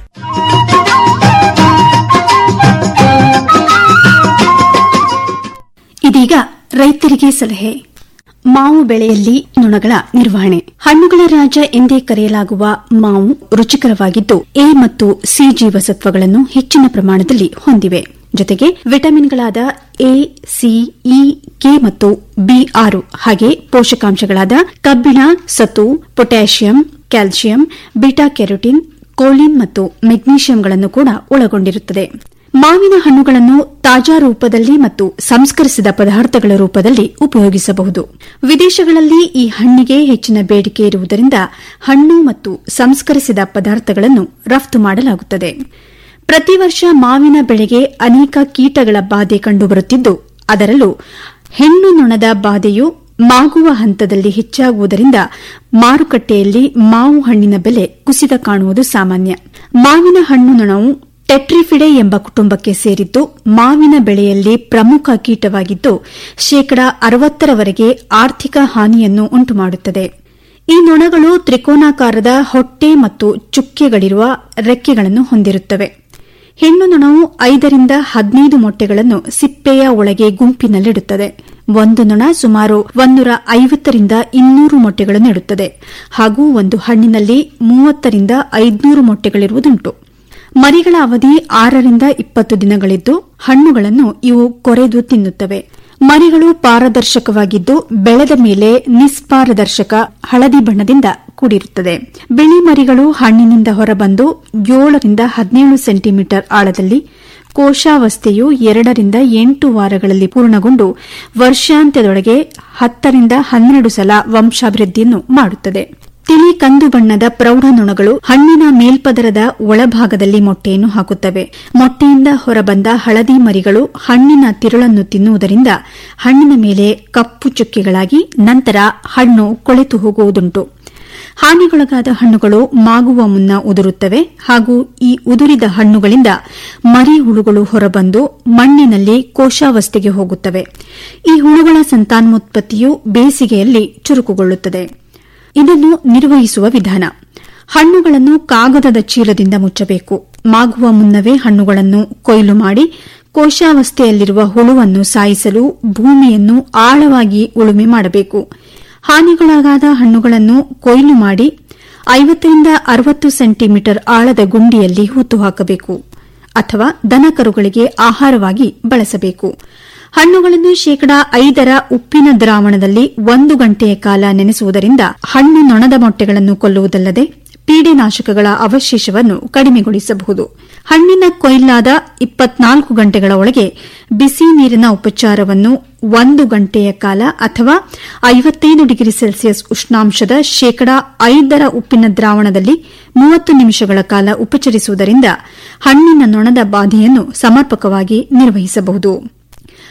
ಇದೀಗ ರೈತರಿಗೆ ಸಲಹೆ ಮಾವು ಬೆಳೆಯಲ್ಲಿ ನೊಣಗಳ ನಿರ್ವಹಣೆ ಹಣ್ಣುಗಳ ರಾಜ ಎಂದೇ ಕರೆಯಲಾಗುವ ಮಾವು ರುಚಿಕರವಾಗಿದ್ದು ಎ ಮತ್ತು ಸಿ ಜೀವಸತ್ವಗಳನ್ನು ಹೆಚ್ಚಿನ ಪ್ರಮಾಣದಲ್ಲಿ ಹೊಂದಿವೆ ಜೊತೆಗೆ ವಿಟಮಿನ್ಗಳಾದ ಎ ಸಿ ಇ ಕೆ ಮತ್ತು ಬಿ ಆರು ಹಾಗೆ ಪೋಷಕಾಂಶಗಳಾದ ಕಬ್ಬಿಣ ಸತು potassium calcium beta carotene choline ಮತ್ತು ಮೆಗ್ನೀಷಿಯಂಗಳನ್ನು ಕೂಡ ಒಳಗೊಂಡಿರುತ್ತದೆ ಮಾವಿನ ಹಣ್ಣುಗಳನ್ನು ತಾಜಾ ರೂಪದಲ್ಲಿ ಮತ್ತು ಸಂಸ್ಕರಿಸಿದ ಪದಾರ್ಥಗಳ ರೂಪದಲ್ಲಿ ಉಪಯೋಗಿಸಬಹುದು ವಿದೇಶಗಳಲ್ಲಿ ಈ ಹಣ್ಣಿಗೆ ಹೆಚ್ಚಿನ ಬೇಡಿಕೆ ಇರುವುದರಿಂದ ಹಣ್ಣು ಮತ್ತು ಸಂಸ್ಕರಿಸಿದ ಪದಾರ್ಥಗಳನ್ನು ರಫ್ತು ಮಾಡಲಾಗುತ್ತದೆ ಪ್ರತಿ ವರ್ಷ ಮಾವಿನ ಬೆಳೆಗೆ ಅನೇಕ ಕೀಟಗಳ ಬಾಧೆ ಕಂಡುಬರುತ್ತಿದ್ದು ಅದರಲ್ಲೂ ಹೆಣ್ಣು ನೊಣದ ಬಾಧೆಯು ಮಾಗುವ ಹಂತದಲ್ಲಿ ಹೆಚ್ಚಾಗುವುದರಿಂದ ಮಾರುಕಟ್ಟೆಯಲ್ಲಿ ಮಾವು ಹಣ್ಣಿನ ಬೆಲೆ ಕುಸಿತ ಕಾಣುವುದು ಸಾಮಾನ್ಯ ಮಾವಿನ ಹಣ್ಣು ನೊಣವು ಟೆಟ್ರಿಫಿಡೆ ಎಂಬ ಕುಟುಂಬಕ್ಕೆ ಸೇರಿದ್ದು ಮಾವಿನ ಬೆಳೆಯಲ್ಲಿ ಪ್ರಮುಖ ಕೀಟವಾಗಿದ್ದು ಶೇಕಡಾ ಅರವತ್ತರವರೆಗೆ ಆರ್ಥಿಕ ಹಾನಿಯನ್ನು ಉಂಟುಮಾಡುತ್ತದೆ ಈ ನೊಣಗಳು ತ್ರಿಕೋನಾಕಾರದ ಹೊಟ್ಟೆ ಮತ್ತು ಚುಕ್ಕೆಗಳಿರುವ ರೆಕ್ಕೆಗಳನ್ನು ಹೊಂದಿರುತ್ತವೆ ಹೆಣ್ಣು ನೊಣವು ಐದರಿಂದ ಹದಿನೈದು ಮೊಟ್ಟೆಗಳನ್ನು ಸಿಪ್ಪೆಯ ಒಳಗೆ ಗುಂಪಿನಲ್ಲಿಡುತ್ತದೆ ಒಂದು ನೊಣ ಸುಮಾರು ಒಂದೂರ ಐವತ್ತರಿಂದ ಇನ್ನೂರು ಮೊಟ್ಟೆಗಳನ್ನು ಇಡುತ್ತದೆ ಹಾಗೂ ಒಂದು ಹಣ್ಣಿನಲ್ಲಿ ಮೂವತ್ತರಿಂದ ಐದುನೂರು ಮೊಟ್ಟೆಗಳಿರುವುದುಂಟು ಮರಿಗಳ ಅವಧಿ ಆರರಿಂದ ಇಪ್ಪತ್ತು ದಿನಗಳಿದ್ದು ಹಣ್ಣುಗಳನ್ನು ಇವು ಕೊರೆದು ತಿನ್ನುತ್ತವೆ ಮರಿಗಳು ಪಾರದರ್ಶಕವಾಗಿದ್ದು ಬೆಳೆದ ಮೇಲೆ ನಿಸ್ಪಾರದರ್ಶಕ ಹಳದಿ ಬಣ್ಣದಿಂದ ಕೂಡಿರುತ್ತದೆ ಬಿಳಿ ಮರಿಗಳು ಹಣ್ಣಿನಿಂದ ಹೊರಬಂದು ಏಳರಿಂದ ಹದಿನೇಳು ಸೆಂಟಿಮೀಟರ್ ಆಳದಲ್ಲಿ ಕೋಶಾವಸ್ಥೆಯು ಎರಡರಿಂದ ಎಂಟು ವಾರಗಳಲ್ಲಿ ಪೂರ್ಣಗೊಂಡು ವರ್ಷಾಂತ್ಯದೊಳಗೆ ಹತ್ತರಿಂದ ಹನ್ನೆರಡು ಸಲ ವಂಶಾಭಿವೃದ್ಧಿಯನ್ನು ಮಾಡುತ್ತದೆ ತಿಳಿ ಕಂದು ಬಣ್ಣದ ಪ್ರೌಢ ನೊಣಗಳು ಹಣ್ಣಿನ ಮೇಲ್ಪದರದ ಒಳಭಾಗದಲ್ಲಿ ಮೊಟ್ಟೆಯನ್ನು ಹಾಕುತ್ತವೆ ಮೊಟ್ಟೆಯಿಂದ ಹೊರಬಂದ ಹಳದಿ ಮರಿಗಳು ಹಣ್ಣಿನ ತಿರುಳನ್ನು ತಿನ್ನುವುದರಿಂದ ಹಣ್ಣಿನ ಮೇಲೆ ಕಪ್ಪು ಚುಕ್ಕೆಗಳಾಗಿ ನಂತರ ಹಣ್ಣು ಕೊಳೆತು ಹೋಗುವುದುಂಟು ಹಾನಿಗೊಳಗಾದ ಹಣ್ಣುಗಳು ಮಾಗುವ ಮುನ್ನ ಉದುರುತ್ತವೆ ಹಾಗೂ ಈ ಉದುರಿದ ಹಣ್ಣುಗಳಿಂದ ಮರಿ ಹುಳುಗಳು ಹೊರಬಂದು ಮಣ್ಣಿನಲ್ಲಿ ಕೋಶಾವಸ್ಥೆಗೆ ಹೋಗುತ್ತವೆ ಈ ಹುಳುಗಳ ಸಂತಾನೋತ್ಪತ್ತಿಯು ಬೇಸಿಗೆಯಲ್ಲಿ ಚುರುಕುಗೊಳ್ಳುತ್ತದೆ ಇದನ್ನು ನಿರ್ವಹಿಸುವ ವಿಧಾನ ಹಣ್ಣುಗಳನ್ನು ಕಾಗದದ ಚೀಲದಿಂದ ಮುಚ್ಚಬೇಕು ಮಾಗುವ ಮುನ್ನವೇ ಹಣ್ಣುಗಳನ್ನು ಕೊಯ್ಲು ಮಾಡಿ ಕೋಶಾವಸ್ಥೆಯಲ್ಲಿರುವ ಹುಳುವನ್ನು ಸಾಯಿಸಲು ಭೂಮಿಯನ್ನು ಆಳವಾಗಿ ಉಳುಮೆ ಮಾಡಬೇಕು ಹಾನಿಗೊಳಗಾದ ಹಣ್ಣುಗಳನ್ನು ಕೊಯ್ಲು ಮಾಡಿ ಐವತ್ತರಿಂದ ಅರವತ್ತು ಸೆಂಟಿಮೀಟರ್ ಆಳದ ಗುಂಡಿಯಲ್ಲಿ ಹೂತು ಹಾಕಬೇಕು ಅಥವಾ ದನಕರುಗಳಿಗೆ ಆಹಾರವಾಗಿ ಬಳಸಬೇಕು ಹಣ್ಣುಗಳನ್ನು ಶೇಕಡಾ ಐದರ ಉಪ್ಪಿನ ದ್ರಾವಣದಲ್ಲಿ ಒಂದು ಗಂಟೆಯ ಕಾಲ ನೆನೆಸುವುದರಿಂದ ಹಣ್ಣು ನೊಣದ ಮೊಟ್ಟೆಗಳನ್ನು ಕೊಲ್ಲುವುದಲ್ಲದೆ ಪೀಡೆನಾಶಕಗಳ ಅವಶೇಷವನ್ನು ಕಡಿಮೆಗೊಳಿಸಬಹುದು ಹಣ್ಣಿನ ಕೊಯ್ಲಾದ ಇಪ್ಪತ್ನಾಲ್ಕು ಗಂಟೆಗಳ ಒಳಗೆ ಬಿಸಿ ನೀರಿನ ಉಪಚಾರವನ್ನು ಒಂದು ಗಂಟೆಯ ಕಾಲ ಅಥವಾ ಐವತ್ತೈದು ಡಿಗ್ರಿ ಸೆಲ್ಸಿಯಸ್ ಉಷ್ಣಾಂಶದ ಶೇಕಡಾ ಐದರ ಉಪ್ಪಿನ ದ್ರಾವಣದಲ್ಲಿ ಮೂವತ್ತು ನಿಮಿಷಗಳ ಕಾಲ ಉಪಚರಿಸುವುದರಿಂದ ಹಣ್ಣಿನ ನೊಣದ ಬಾಧೆಯನ್ನು ಸಮರ್ಪಕವಾಗಿ ನಿರ್ವಹಿಸಬಹುದು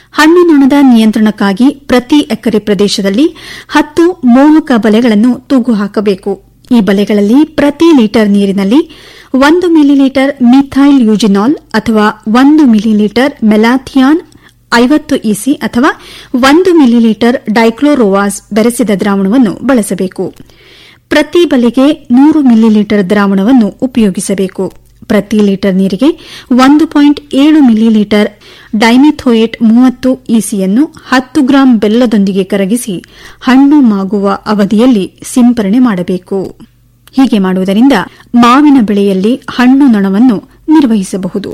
ಹಣ್ಣು ನೊಣದ ನಿಯಂತ್ರಣಕ್ಕಾಗಿ ಪ್ರತಿ ಎಕರೆ ಪ್ರದೇಶದಲ್ಲಿ ಹತ್ತು ಮೋಹಕ ಬಲೆಗಳನ್ನು ತೂಗು ಹಾಕಬೇಕು ಈ ಬಲೆಗಳಲ್ಲಿ ಪ್ರತಿ ಲೀಟರ್ ನೀರಿನಲ್ಲಿ ಒಂದು ಮಿಲಿಲೀಟರ್ ಮಿಥೈಲ್ ಯೂಜಿನಾಲ್ ಅಥವಾ ಒಂದು ಮಿಲಿಲೀಟರ್ ಮೆಲಾಥಿಯಾನ್ ಐವತ್ತು ಇಸಿ ಅಥವಾ ಒಂದು ಮಿಲಿಲೀಟರ್ ಡೈಕ್ಲೋರೋವಾಸ್ ಬೆರೆಸಿದ ದ್ರಾವಣವನ್ನು ಬಳಸಬೇಕು ಪ್ರತಿ ಬಲೆಗೆ ನೂರು ಮಿಲಿಲೀಟರ್ ದ್ರಾವಣವನ್ನು ಉಪಯೋಗಿಸಬೇಕು ಪ್ರತಿ ಲೀಟರ್ ನೀರಿಗೆ ಒಂದು ಪಾಯಿಂಟ್ ಏಳು ಮಿಲಿಲೀಟರ್ ಡೈಮಿಥೋಯೇಟ್ ಮೂವತ್ತು ಇಸಿಯನ್ನು ಹತ್ತು ಗ್ರಾಂ ಬೆಲ್ಲದೊಂದಿಗೆ ಕರಗಿಸಿ ಹಣ್ಣು ಮಾಗುವ ಅವಧಿಯಲ್ಲಿ ಸಿಂಪರಣೆ ಮಾಡಬೇಕು ಹೀಗೆ ಮಾಡುವುದರಿಂದ ಮಾವಿನ ಬೆಳೆಯಲ್ಲಿ ಹಣ್ಣು ನೊಣವನ್ನು ನಿರ್ವಹಿಸಬಹುದು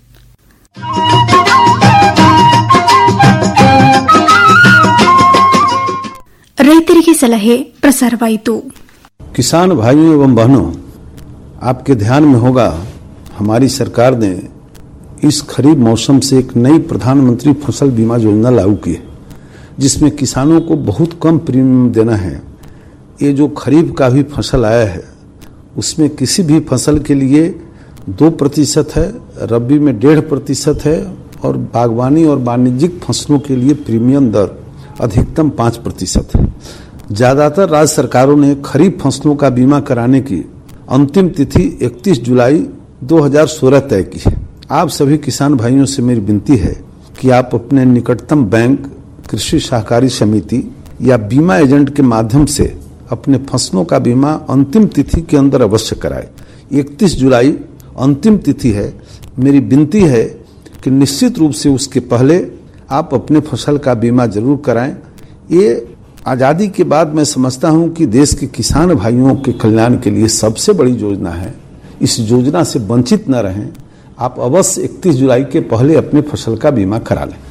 ರೈತರಿಗೆ ಸಲಹೆ ಪ್ರಸಾರವಾಯಿತು किसान भाइयों एवं बहनों आपके ध्यान में होगा हमारी सरकार ने इस खरीफ मौसम से एक नई प्रधानमंत्री फसल बीमा योजना लागू की है जिसमें किसानों को बहुत कम प्रीमियम देना है ये जो खरीफ का भी फसल आया है उसमें किसी भी फसल के लिए दो प्रतिशत है रबी में डेढ़ प्रतिशत है और बागवानी और वाणिज्यिक फसलों के लिए प्रीमियम दर अधिकतम पांच प्रतिशत है ज्यादातर राज्य सरकारों ने खरीफ फसलों का बीमा कराने की अंतिम तिथि 31 जुलाई 2016 तय की है आप सभी किसान भाइयों से मेरी विनती है कि आप अपने निकटतम बैंक कृषि सहकारी समिति या बीमा एजेंट के माध्यम से अपने फसलों का बीमा अंतिम तिथि के अंदर अवश्य कराएं 31 जुलाई अंतिम तिथि है मेरी विनती है कि निश्चित रूप से उसके पहले आप अपने फसल का बीमा जरूर कराएं ये आजादी के बाद मैं समझता हूं कि देश के किसान भाइयों के कल्याण के लिए सबसे बड़ी योजना है इस योजना से वंचित न रहें आप अवश्य 31 जुलाई के पहले अपने फसल का बीमा करा लें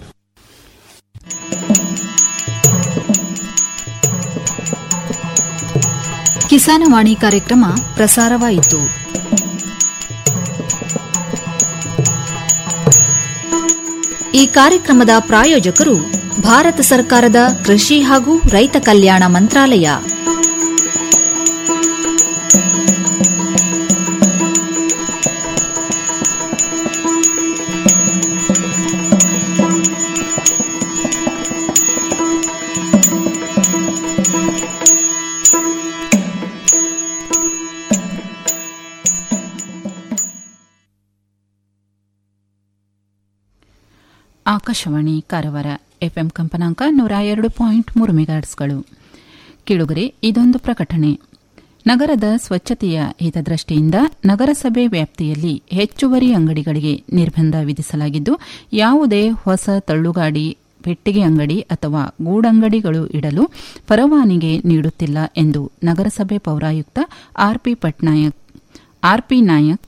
ಕಿಸಾನವಾಣಿ ಕಾರ್ಯಕ್ರಮ ಪ್ರಸಾರವಾಯಿತು ಈ ಕಾರ್ಯಕ್ರಮದ ಪ್ರಾಯೋಜಕರು ಭಾರತ ಸರ್ಕಾರದ ಕೃಷಿ ಹಾಗೂ ರೈತ ಕಲ್ಯಾಣ ಮಂತ್ರಾಲಯ ಆಕಾಶವಾಣಿ ಕಾರವಾರ ಎಫ್ಎಂ ಕಂಪನಾಂಕ ನೂರ ಎರಡು ಪಾಯಿಂಟ್ ಮೂರು ಮೆಗಾಟ್ಸ್ಗಳು ಕಿಳುಗರೆ ಇದೊಂದು ಪ್ರಕಟಣೆ ನಗರದ ಸ್ವಚ್ಛತೆಯ ಹಿತದೃಷ್ಟಿಯಿಂದ ನಗರಸಭೆ ವ್ಯಾಪ್ತಿಯಲ್ಲಿ ಹೆಚ್ಚುವರಿ ಅಂಗಡಿಗಳಿಗೆ ನಿರ್ಬಂಧ ವಿಧಿಸಲಾಗಿದ್ದು ಯಾವುದೇ ಹೊಸ ತಳ್ಳುಗಾಡಿ ಪೆಟ್ಟಿಗೆ ಅಂಗಡಿ ಅಥವಾ ಗೂಡಂಗಡಿಗಳು ಇಡಲು ಪರವಾನಗಿ ನೀಡುತ್ತಿಲ್ಲ ಎಂದು ನಗರಸಭೆ ಪೌರಾಯುಕ್ತ RP Patnaik RP Nayak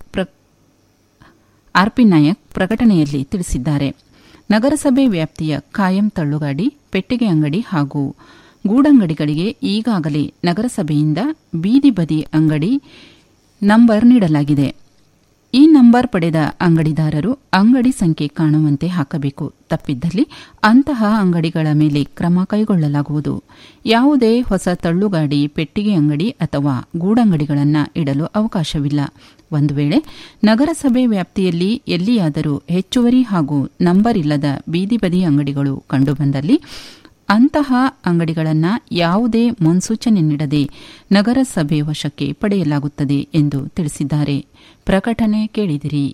RP Nayak ಪ್ರಕಟಣೆಯಲ್ಲಿ ತಿಳಿಸಿದ್ದಾರೆ ನಗರಸಭೆ ವ್ಯಾಪ್ತಿಯ ಕಾಯಂ ತಳ್ಳುಗಾಡಿ ಪೆಟ್ಟಿಗೆ ಅಂಗಡಿ ಹಾಗೂ ಗೂಡಂಗಡಿಗಳಿಗೆ ಈಗಾಗಲೇ ನಗರಸಭೆಯಿಂದ ಬೀದಿ ಬದಿ ಅಂಗಡಿ ನಂಬರ್ ನೀಡಲಾಗಿದೆ ಈ ನಂಬರ್ ಪಡೆದ ಅಂಗಡಿದಾರರು ಅಂಗಡಿ ಸಂಖ್ಯೆ ಕಾಣುವಂತೆ ಹಾಕಬೇಕು ತಪ್ಪಿದ್ದಲ್ಲಿ ಅಂತಹ ಅಂಗಡಿಗಳ ಮೇಲೆ ಕ್ರಮ ಕೈಗೊಳ್ಳಲಾಗುವುದು ಯಾವುದೇ ಹೊಸ ತಳ್ಳುಗಾಡಿ ಪೆಟ್ಟಿಗೆ ಅಂಗಡಿ ಅಥವಾ ಗೂಡಂಗಡಿಗಳನ್ನು ಇಡಲು ಅವಕಾಶವಿಲ್ಲ ಒಂದು ವೇಳೆ ನಗರಸಭೆ ವ್ಯಾಪ್ತಿಯಲ್ಲಿ ಎಲ್ಲಿಯಾದರೂ ಹೆಚ್ಚುವರಿ ಹಾಗೂ ನಂಬರ್ ಇಲ್ಲದ ಬೀದಿ ಬದಿ ಅಂಗಡಿಗಳು ಕಂಡುಬಂದಲ್ಲಿ ಅಂತಹ ಅಂಗಡಿಗಳನ್ನು ಯಾವುದೇ ಮುನ್ಸೂಚನೆ ನೀಡದೆ ನಗರಸಭೆ ವಶಕ್ಕೆ ಪಡೆಯಲಾಗುತ್ತದೆ ಎಂದು ತಿಳಿಸಿದ್ದಾರೆ ಪ್ರಕಟಣೆ ಕೇಳಿದಿರಿ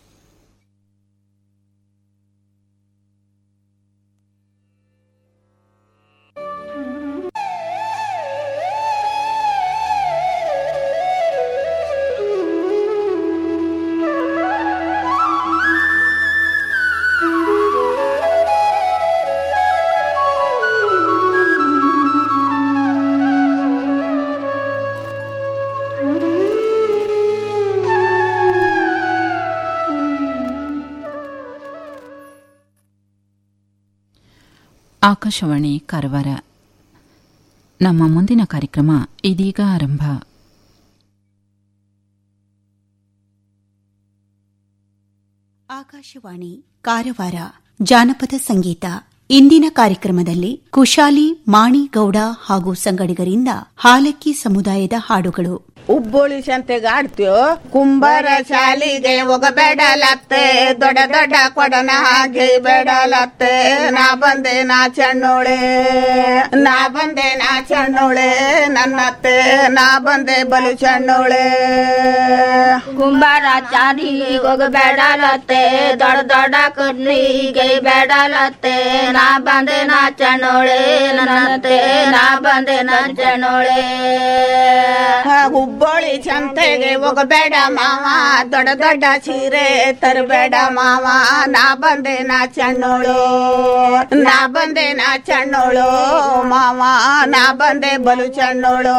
ಆಕಾಶವಾಣಿ ಕಾರವಾರ ನಮ್ಮ ಮುಂದಿನ ಕಾರ್ಯಕ್ರಮ ಇದೀಗ ಆರಂಭ ಆಕಾಶವಾಣಿ ಕಾರವಾರ ಜಾನಪದ ಸಂಗೀತ ಇಂದಿನ ಕಾರ್ಯಕ್ರಮದಲ್ಲಿ ಕುಶಾಲಿ ಮಾಣಿಗೌಡ ಹಾಗೂ ಸಂಗಡಿಗರಿಂದ ಹಾಲಕ್ಕಿ ಸಮುದಾಯದ ಹಾಡುಗಳು ಉಬ್ಬುಳಿ ಸಂತೆಗೆ ಆಡ್ತೀವೋ ಕುಂಬಾರ ಶಾಲಿಗೆ ಹೋಗಬೇಡಲತ್ತೆ ದೊಡ್ಡ ದೊಡ್ಡ ಕೊಡನ ಹಾಗೆ ಬೇಡಲತ್ತೆ ನಾ ಬಂದೆ ನಾ ಚಣ್ಣೋಳೆ ನಾ ಬಂದೆ ನಾ ಚಣ್ಣೋಳೆ ನನ್ನತ್ತೆ ನಾ ಬಂದೆ ಬಲು ಚಣ್ಣೋಳೆ ಕುಂಬಾರ ಚಾರಿ ಹೋಗಬೇಡಲತ್ತೆ ದೊಡ್ಡ ದೊಡ್ಡ ಕರ್ನಿಗೆ ಬೇಡಲತ್ತೆ ನಾ ಬಂದೆ ನಾ ಚಣ್ಣೋಳೆ ನನ್ನತ್ತೆ ನಾ ಬಂದೆ ನಾ ಚಣ್ಣೋಳೆ ಹುಬ್ಬಳ್ಳಿ ಸಂತೆಗೆ ಹೋಗಬೇಡ ಮಾವ ದೊಡ್ಡ ದೊಡ್ಡ ಸೀರೆ ತರಬೇಡ ಮಾವ ನಾ ಬಂದೆ ನಾ ಚಣ್ಣೋಳು ನಾ ಬಂದೆ ನಾ ಚಣ್ಣೋಳು ಮಾವ ನಾ ಬಂದೆ ಬಲು ಚಣ್ಣೋಳು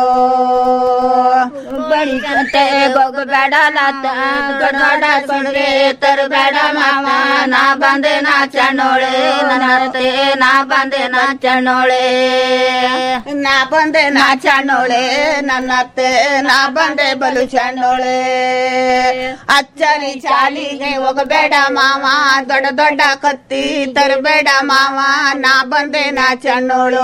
ಬಳಿ ಸಂತೆ ಹೋಗಬೇಡಲತ್ತ ದೊಡ್ಡ ದೊಡ್ಡ ಸೀರೆ ತರಬೇಡ ಮಾವ ನಾ ಬಂದೆ ನಾ ಚಣ್ಣೋಳೆ ನನ್ನತ್ತೆ ನಾ ಬಂದೆ ನಾ ಚಣ್ಣೋಳೆ ನಾ ಬಂದೆ ನಾ ಚಣ್ಣೋಳೆ ನನ್ನತ್ತೆ ನಾ ಬಂದೆ ಬಲು ಚಣ್ಣೋಳೆ ಅಚ್ಚರಿ ಚಾಲಿಗೆ ಹೋಗಬೇಡ ಮಾವ ದೊಡ್ಡ ದೊಡ್ಡ ಕತ್ತಿ ತರಬೇಡ ಮಾವ ನಾ ಬಂದೆ ನಾ ಚಣ್ಣೋಳು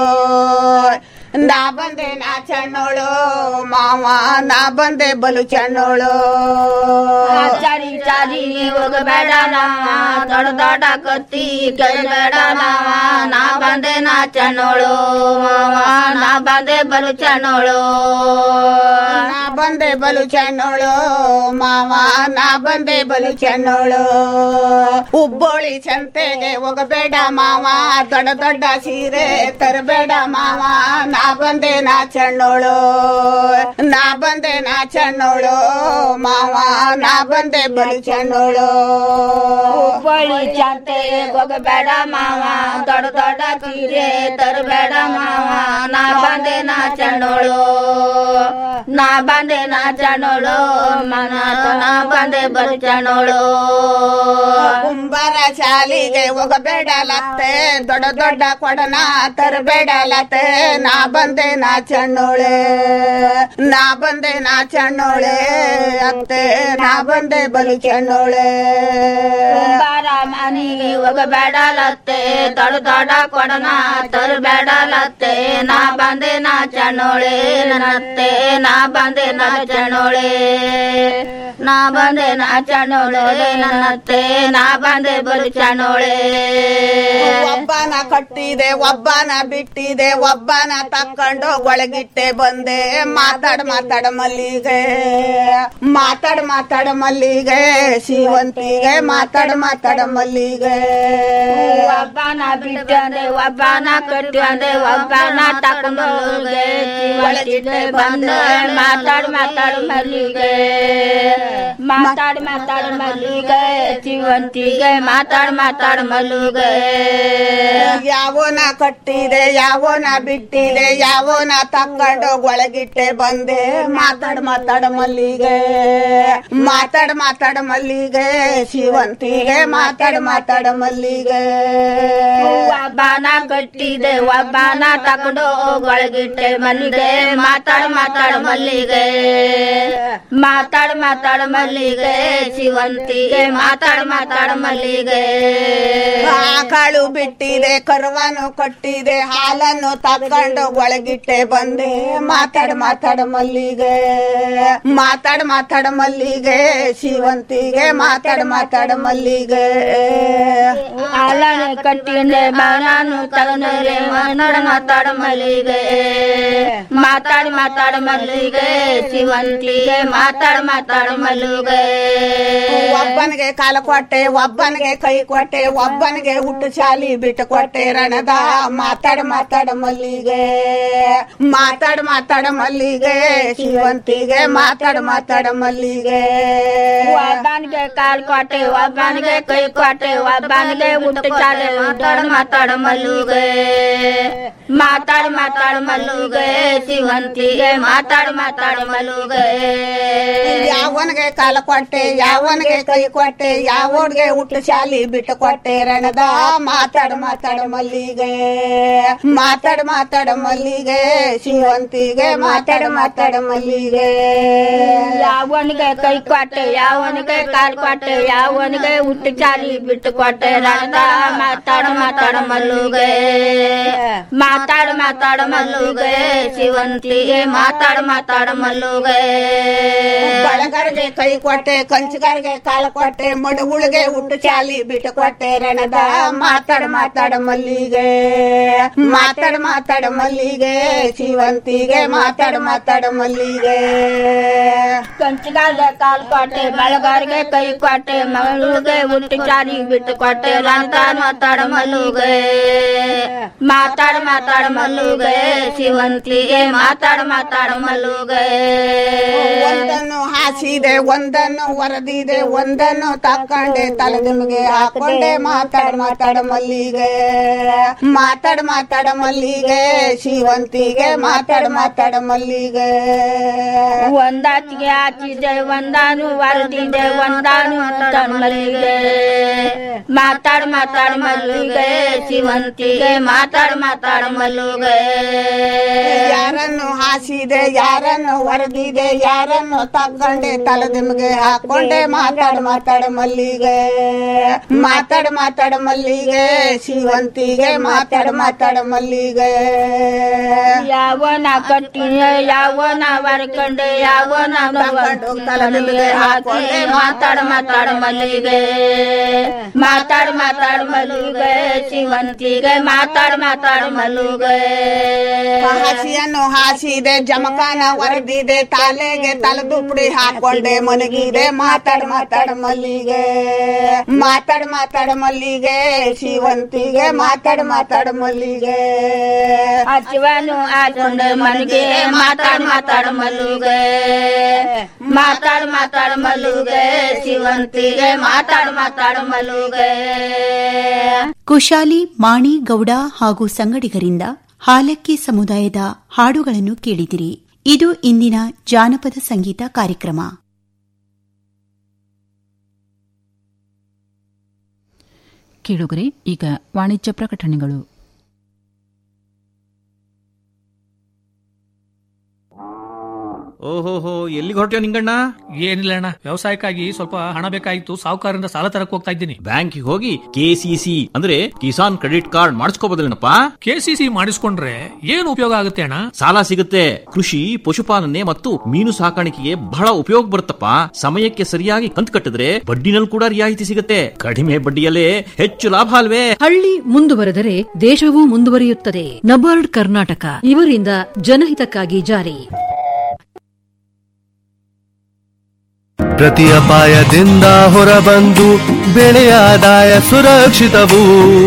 ನಾ ಬಂದೆ ನಾ ಚಣ್ಣೋಳು ಮಾವ ನಾ ಬಂದೆ ಬಲು ಚಣ್ಣೋಳು ಚಾರಿ ಚಾರಿ ಹೋಗಬೇಡ ನಾವ ದೊಡ್ಡ ದೊಡ್ಡ ಕತ್ತಿ ಕೇಳಬೇಡ ನಾವ ನಾ ಬಂದೆ ನಾ ಚಣ್ಣೋಳು ಮಾವ ನಾ ಬಂದೆ ಬಲು ಚಣ್ಣೋಳು ನಾ ಬಂದೆ ಬಲು ಚಣ್ಣೋಳು ಮಾವ ನಾ ಬಂದೆ ಬಲು ಚಣ್ಣೋಳು ಉಬ್ಬೋಳಿ ಸಂತೆಗೆ ಹೋಗಬೇಡ ಮಾವ ದೊಡ್ಡ ದೊಡ್ಡ ಸೀರೆ ತರಬೇಡ ಮಾವ ನಾ ಬಂದೆ ನಾ ಚಣ್ಣೋಳು ನಾ ಬಂದೆ ನಾ ಚಣ್ಣೋಳು ಮಾವ ನಾ ಬಂದೆ ಬಲು ಚಣ್ಣೋಳು ಬಳಿ ಚಂತೆ ಹೋಗಬೇಡ ಮಾವ ದೊಡ್ಡ ದೊಡ್ಡ ಸೀರೆ ತರಬೇಡ ಮಾವ ನಾ ಬಂದೆ ನಾ ಚಣ್ಣೋಳು ನಾ ಬಂದೆ ನಾ ಚಣ್ಣೋಳು ಮನ ನಾ ಬಂದೆ ಬಲು ಚಣ್ಣೋಳು ಕುಂಬಾರ ಶಾಲಿಗೆ ಹೋಗಬೇಡಲತ್ತೆ ದೊಡ್ಡ ದೊಡ್ಡ ಕೊಡನ ತರಬೇಡಲತ್ತೆ ನಾ ಬಂದೆ ನಾ ಚಣ್ಣೋಳೆ ನಾ ಬಂದೆ ನಾ ಚಣ್ಣೋಳೆ ಅತ್ತೆ ನಾ ಬಂದೆ ಬಲು ಚಣ್ಣೋಳೆ ಕುಂಬಾರ ಮನೆಗೆ ಹೋಗಬೇಡಲತ್ತೆ ದೊಡ್ಡ ದೊಡ್ಡ ಕೊಡನ ತರಬೇಡಲತ್ತೆ ನಾ ಬಂದೆ ನಾ ಚಣ್ಣೋಳೆ ನನ್ನತ್ತೆ ನಾ ಬಂದೆ ನಾ ಚಣ್ಣೋಳೆ ನಾ ಬಂದೆ ನಾ ಚಣ್ಣೋಳೆ ನನ್ನತ್ತೆ ನಾ ಬಂದೆ ಬಲು ಚಣ್ಣೋಳೆ ಒಬ್ಬನ ಕಟ್ಟಿದೆ ಒಬ್ಬನ ಬಿಟ್ಟಿದೆ ಒಬ್ಬನ ತಕೊಂಡು ಒಳಗಿಟ್ಟೆ ಬಂದೆ ಮಾತಾಡ ಮಾತಾಡ ಮಲ್ಲಿಗೆ ಮಾತಾಡ ಮಾತಾಡ ಮಲ್ಲಿಗೆ ಶಿವಂತಿಗೆ ಮಾತಾಡ ಮಾತಾಡ ಮಲ್ಲಿಗೆ ಒಬ್ಬನ ಬಿಟ್ಟಂದೆ ಒಬ್ಬನ ಕಟ್ಟಂದೆ ಒಬ್ಬನ ತಕೊಂಡು ಒಳಗಿಟ್ಟೆ ಬಂದೆ ಮಾತಾಡ್ ಮಾತಾಡ್ ಮಲ್ಲಿಗೆ ಮಾತಾಡ್ ಮಾತಾಡ್ ಮಲ್ಲಿಗೆ ಜೀವಂತಿಗೆ ಮಾತಾಡ್ ಮಾತಾಡ್ ಮಲ್ಲಿಗೆ ಯಾವನ ಕಟ್ಟಿದೆ ಯಾವನ ಬಿಟ್ಟಿದೆ ಯಾವನ ತಕೊಂಡು ಒಳಗಿಟ್ಟೆ ಬಂದೆ ಮಾತಾಡ ಮಾತಾಡ ಮಲ್ಲಿಗೆ ಮಾತಾಡ ಮಾತಾಡ ಮಲ್ಲಿಗೆ ಶಿವಂತಿಗೆ ಮಾತಾಡ ಮಾತಾಡ ಮಲ್ಲಿಗೆ ಒಬ್ಬನ ಕಟ್ಟಿದೆ ಒಬ್ಬನ ತಕೊಂಡು ಒಳಗಿಟ್ಟೆ ಮಲ್ಲಿಗೆ ಮಾತಾಡ್ ಮಾತಾಡ್ ಮಲ್ಲಿಗೆ ಮಾತಾಡ್ ಮಾತಾಡ್ ಮಲ್ಲಿಗೆ ಶಿವಂತಿಗೆ ಮಾತಾಡ್ ಮಾತಾಡ್ ಮಲ್ಲಿಗೆ ಆಕಳು ಬಿಟ್ಟಿದೆ ಕರುವನ್ನು ಕಟ್ಟಿದೆ ಹಾಲನ್ನು ತಕೊಂಡು ಒಳಗಿಟ್ಟೆ ಬಂದೆ ಮಾತಾಡ ಮಾತಾಡ ಮಲ್ಲಿಗೆ ಮಾತಾಡ ಮಾತಾಡ ಮಲ್ಲಿಗೆ ಶಿವಂತಿಗೆ ಮಾತಾಡ ಮಾತಾಡ ಮಲ್ಲಿಗೆ ಹಾಲನ್ನು ಕಟ್ಟಿಂದೆ ಬಾಳಾನು ತಗೊಂಡ್ರೆ ಮಾತಾಡ ಮಾತಾಡ ಮಲ್ಲಿಗೆ ಮಾತಾಡ್ ಮಾತಾಡ ಮಲ್ಲಿಗೆ ಶಿವಂತಿಗೆ ಮಾತಾಡ್ ಮಾತಾಡ ಮಲ್ಲಿಗೆ ಒಬ್ಬನಿಗೆ ಕಾಲ ಕೊಟ್ಟೆ ಒಬ್ಬನಿಗೆ ಕೈ ಕೊಟ್ಟೆ ಒಬ್ಬನಿಗೆ ಹುಟ್ಟು ಶಾಲಿ ಬಿಟ್ಟು ಕೊಟ್ಟೆ ರಣದ ಮಾತಾಡ ಮಾತಾಡ ಮಲ್ಲಿಗೆ ಮಾತಾಡ ಮಾತಾಡ ಮಲ್ಲಿಗೆ ಶಿವಂತಿಗೆ ಮಾತಾಡ ಮಾತಾಡ ಮಲ್ಲಿಗೆ ಒಬ್ಬನಿಗೆ ಕಾಲ್ ಕೊಟ್ಟೆ ಒಬ್ಬನಿಗೆ ಕೈ ಕೊಟ್ಟೆ ಒಬ್ಬನಿಗೆ ಊಟ ಚಾಲೆ ಮಾತಾಡ ಮಾತಾಡ ಮಲ್ಲಿಗೆ ಮಾತಾಡ ಮಾತಾಡ ಮಲ್ಲಿಗೆ ಶಿವಂತಿಗೆ ಮಾತಾಡ ಮಾತಾಡ ಮಲ್ಲಿಗೆ ಯಾವನಿಗೆ ಕಾಲ ಕೊಟ್ಟೆ ಯಾವನಿಗೆ ಕೈ ಕೊಟ್ಟೆ ಯಾವನಿಗೆ ಹುಟ್ಟು ಶಾಲಿ ಬಿಟ್ಟು ಕೊಟ್ಟೆ ರಣ ರಣದ ಮಾತಾಡ ಮಾತಾಡ ಮಲ್ಲಿಗೆ ಮಾತಾಡ ಮಾತಾಡ ಮಲ್ಲಿಗೆ ಶಿವಂತಿಗೆ ಮಾತಾಡ ಮಾತಾಡ ಮಲ್ಲಿಗೆ ಯಾವನಿಗೆ ಕೈ ಕೊಟ್ಟೆ ಯಾವನಿಗೆ ಕಾಲ್ ಕೊಟ್ಟೆ ಯಾವನಿಗೆ ಹುಟ್ಟು ಚಾಲಿ ಬಿಟ್ಟು ಕೊಟ್ಟೆ ರಣದ ಮಾತಾಡ ಮಾತಾಡ ಮಲ್ಲುಗೆ ಮಾತಾಡ ಮಾತಾಡ ಮಲ್ಲುಗೆ ಶಿವಂತಿಗೆ ಮಾತಾಡ ಮಾತಾಡ ಮಲ್ಲುಗೆ ಬಳಗರಿಗೆ ಕೈ ಕೊಟ್ಟೆ ಕಂಚಗಾರಿಗೆ ಕಾಲ ಕೊಟ್ಟೆ ಮಡುಗುಳಿಗೆ ಹುಟ್ಟು ಚಾಲಿ ಬಿಟ್ಟು ಕೊಟ್ಟೆ ರಣದ ಮಾತಾಡ ಮಾತಾಡ ಮಲ್ಲಿಗೆ ಮಾತಾಡ ಮಾತಾಡ ಮಲ್ಲಿಗೆ ಶಿವಂತಿಗೆ ಮಾತಾಡ ಮಾತಾಡ ಮಲ್ಲಿಗೆ ಕಂಚಿಗಾರಿಗೆ ಕಾಲ್ ಕೊಟ್ಟೆ ಬಳಗಾರಿಗೆ ಕೈ ಕೊಟ್ಟೆ ಮಗಳಿಗೆ ಹುಟ್ಟು ಚಾಲಿ ಬಿಟ್ಟು ಕೊಟ್ಟೆ ರಣದ ಮಾತಾಡ ಮಲ್ಲುಗೆ ಮಾತಾಡ ಮಾತಾಡ ಮಲ್ಲುಗೆ ಶಿವಂತಿಗೆ ಮಾತಾಡ ಮಾತಾಡ ಮಲ್ಲುಗೆ ಒಂದನ್ನು ಹಾಸಿದೆ ಒಂದನ್ನು ವರದಿದೆ ಒಂದನ್ನು ತಕ್ಕೊಂಡೆ ತಲೆ ನಿಮಗೆ ಹಾಕೊಂಡೆ ಮಾತಾಡ ಮಾತಾಡ ಮಲ್ಲಿಗೆ ಮಾತಾಡ ಮಾತಾಡ ಮಲ್ಲಿಗೆ ಶಿವಂತಿಗೆ ಮಾತಾಡ ಮಾತಾಡ ಮಲ್ಲಿಗೆ ಒಂದಾಚಿಗೆ ಹಾಚಿದೆ ಒಂದಾನು ವರದಿದೆ ಒಂದಾನು ಮಲ್ಲಿಗೆ ಮಾತಾಡ ಮಾತಾಡ ಮಲ್ಲಿಗೆ ಶಿವಂತಿಗೆ ಮಾತಾಡ ಮಾತಾಡ ಮಲ್ಲುಗೆ ಯಾರನ್ನು ಹಾಸಿದೆ ಯಾರನ್ನು ವರದಿದೆ ಯಾರನ್ನು ತಕ್ಕೊಂಡೆ ತಲೆ ನಿಮಗೆ ಹಾಕೊಂಡೆ ಮಾತಾಡ ಮಾತಾಡ ಮಲ್ಲಿಗೆ ಮಾತಾಡ ಮಾತಾಡ ಮಲ್ಲಿಗೆ ಶಿವಂತಿಗೆ ಮಾತಾಡ ಮಾತಾಡ ಮಲ್ಲಿಗೆ ಯಾವನ ಕಟ್ಟಿನ ಯಾವನ ವರ್ಕಂಡೆ ಯಾವನ ತಲೆಗೆ ಹಾಕಿ ಮಾತಾಡ ಮಾತಾಡ ಮಲ್ಲಿಗೆ ಮಾತಾಡ ಮಾತಾಡ ಮಲ್ಲಿಗೆ ಶಿವಂತಿಗೆ ಮಾತಾಡ ಮಾತಾಡ ಮಲ್ಲಿಗೆ ಹಸಿಯನ್ನು ಹಾಸಿದೆ ಜಮಖಾನ ವರದಿದೆ ತಾಲೆಗೆ ತಲೆದುಪ್ಪಡಿ ಹಾಕೊಂಡೆ ಮನಗಿದೆ ಮಾತಾಡ ಮಾತಾಡ ಮಲ್ಲಿಗೆ ಮಾತಾಡ ಮಾತಾಡ ಮಲ್ಲಿಗೆ ಶಿವಂತಿಗೆ ಮಾತಾಡ ಮಾತಾಡ ಮಲ್ಲಿಗೆ ಹಚ್ಚವನು ಹಾಕೊಂಡೆ ಮನೆಗೆ ಮಾತಾಡ ಮಾತಾಡ ಮಲ್ಲುಗೆ ಮಾತಾಡ ಮಾತಾಡ ಮಲ್ಲುಗೆ ಶಿವಂತಿಗೆ ಮಾತಾಡ ಮಾತಾಡ ಮಲ್ಲುಗೆ ಕುಶಾಲಿ ಮಾಣಿ ಗೌಡ ಹಾಗೂ ಸಂಗಡಿಗರಿಂದ ಹಾಲಕ್ಕಿ ಸಮುದಾಯದ ಹಾಡುಗಳನ್ನು ಕೇಳಿದಿರಿ ಇದು ಇಂದಿನ ಜಾನಪದ ಸಂಗೀತ ಕಾರ್ಯಕ್ರಮ ಕೇಳುಗರೆ ಈಗ ವಾಣಿಜ್ಯ ಪ್ರಕಟಣೆಗಳು ಓಹೋಹೋ ಎಲ್ಲಿಗೆ ಹೊರಟ್ಯೋ ನಿಂಗಣ್ಣ ಏನಿಲ್ಲ ಅಣ್ಣ ವ್ಯವಸಾಯಕ್ಕಾಗಿ ಸ್ವಲ್ಪ ಹಣ ಬೇಕಾಗಿತ್ತು ಸಾಹುಕಾರರಿಂದ ಸಾಲ ತರಕ್ ಹೋಗ್ತಾ ಇದ್ದೀನಿ ಬ್ಯಾಂಕಿಗೆ ಹೋಗಿ ಕೆಸಿಸಿ ಅಂದ್ರೆ ಕಿಸಾನ್ ಕ್ರೆಡಿಟ್ ಕಾರ್ಡ್ ಮಾಡಿಸ್ಕೋಬೋದಲ್ಲೇನಪ್ಪ ಕೆಸಿಸಿ ಮಾಡಿಸ್ಕೊಂಡ್ರೆ ಏನು ಉಪಯೋಗ ಆಗುತ್ತೆ ಅಣ್ಣ ಸಾಲ ಸಿಗುತ್ತೆ ಕೃಷಿ ಪಶುಪಾಲನೆ ಮತ್ತು ಮೀನು ಸಾಕಾಣಿಕೆಗೆ ಬಹಳ ಉಪಯೋಗ ಬರುತ್ತಪ್ಪ ಸಮಯಕ್ಕೆ ಸರಿಯಾಗಿ ಕಂತು ಕಟ್ಟಿದ್ರೆ ಬಡ್ಡಿನಲ್ಲಿ ಕೂಡ ರಿಯಾಯಿತಿ ಸಿಗುತ್ತೆ ಕಡಿಮೆ ಬಡ್ಡಿಯಲ್ಲೇ ಹೆಚ್ಚು ಲಾಭ ಅಲ್ವೇ ಹಳ್ಳಿ ಮುಂದುವರೆದರೆ ದೇಶವೂ ಮುಂದುವರಿಯುತ್ತದೆ ನಬಾರ್ಡ್ ಕರ್ನಾಟಕ ಇವರಿಂದ ಜನಹಿತಕ್ಕಾಗಿ ಜಾರಿ ಪ್ರತಿ ಅಪಾಯದಿಂದ ಹೊರಬಂದು ಬೆಳೆಯ ಆದಾಯ ಸುರಕ್ಷಿತವು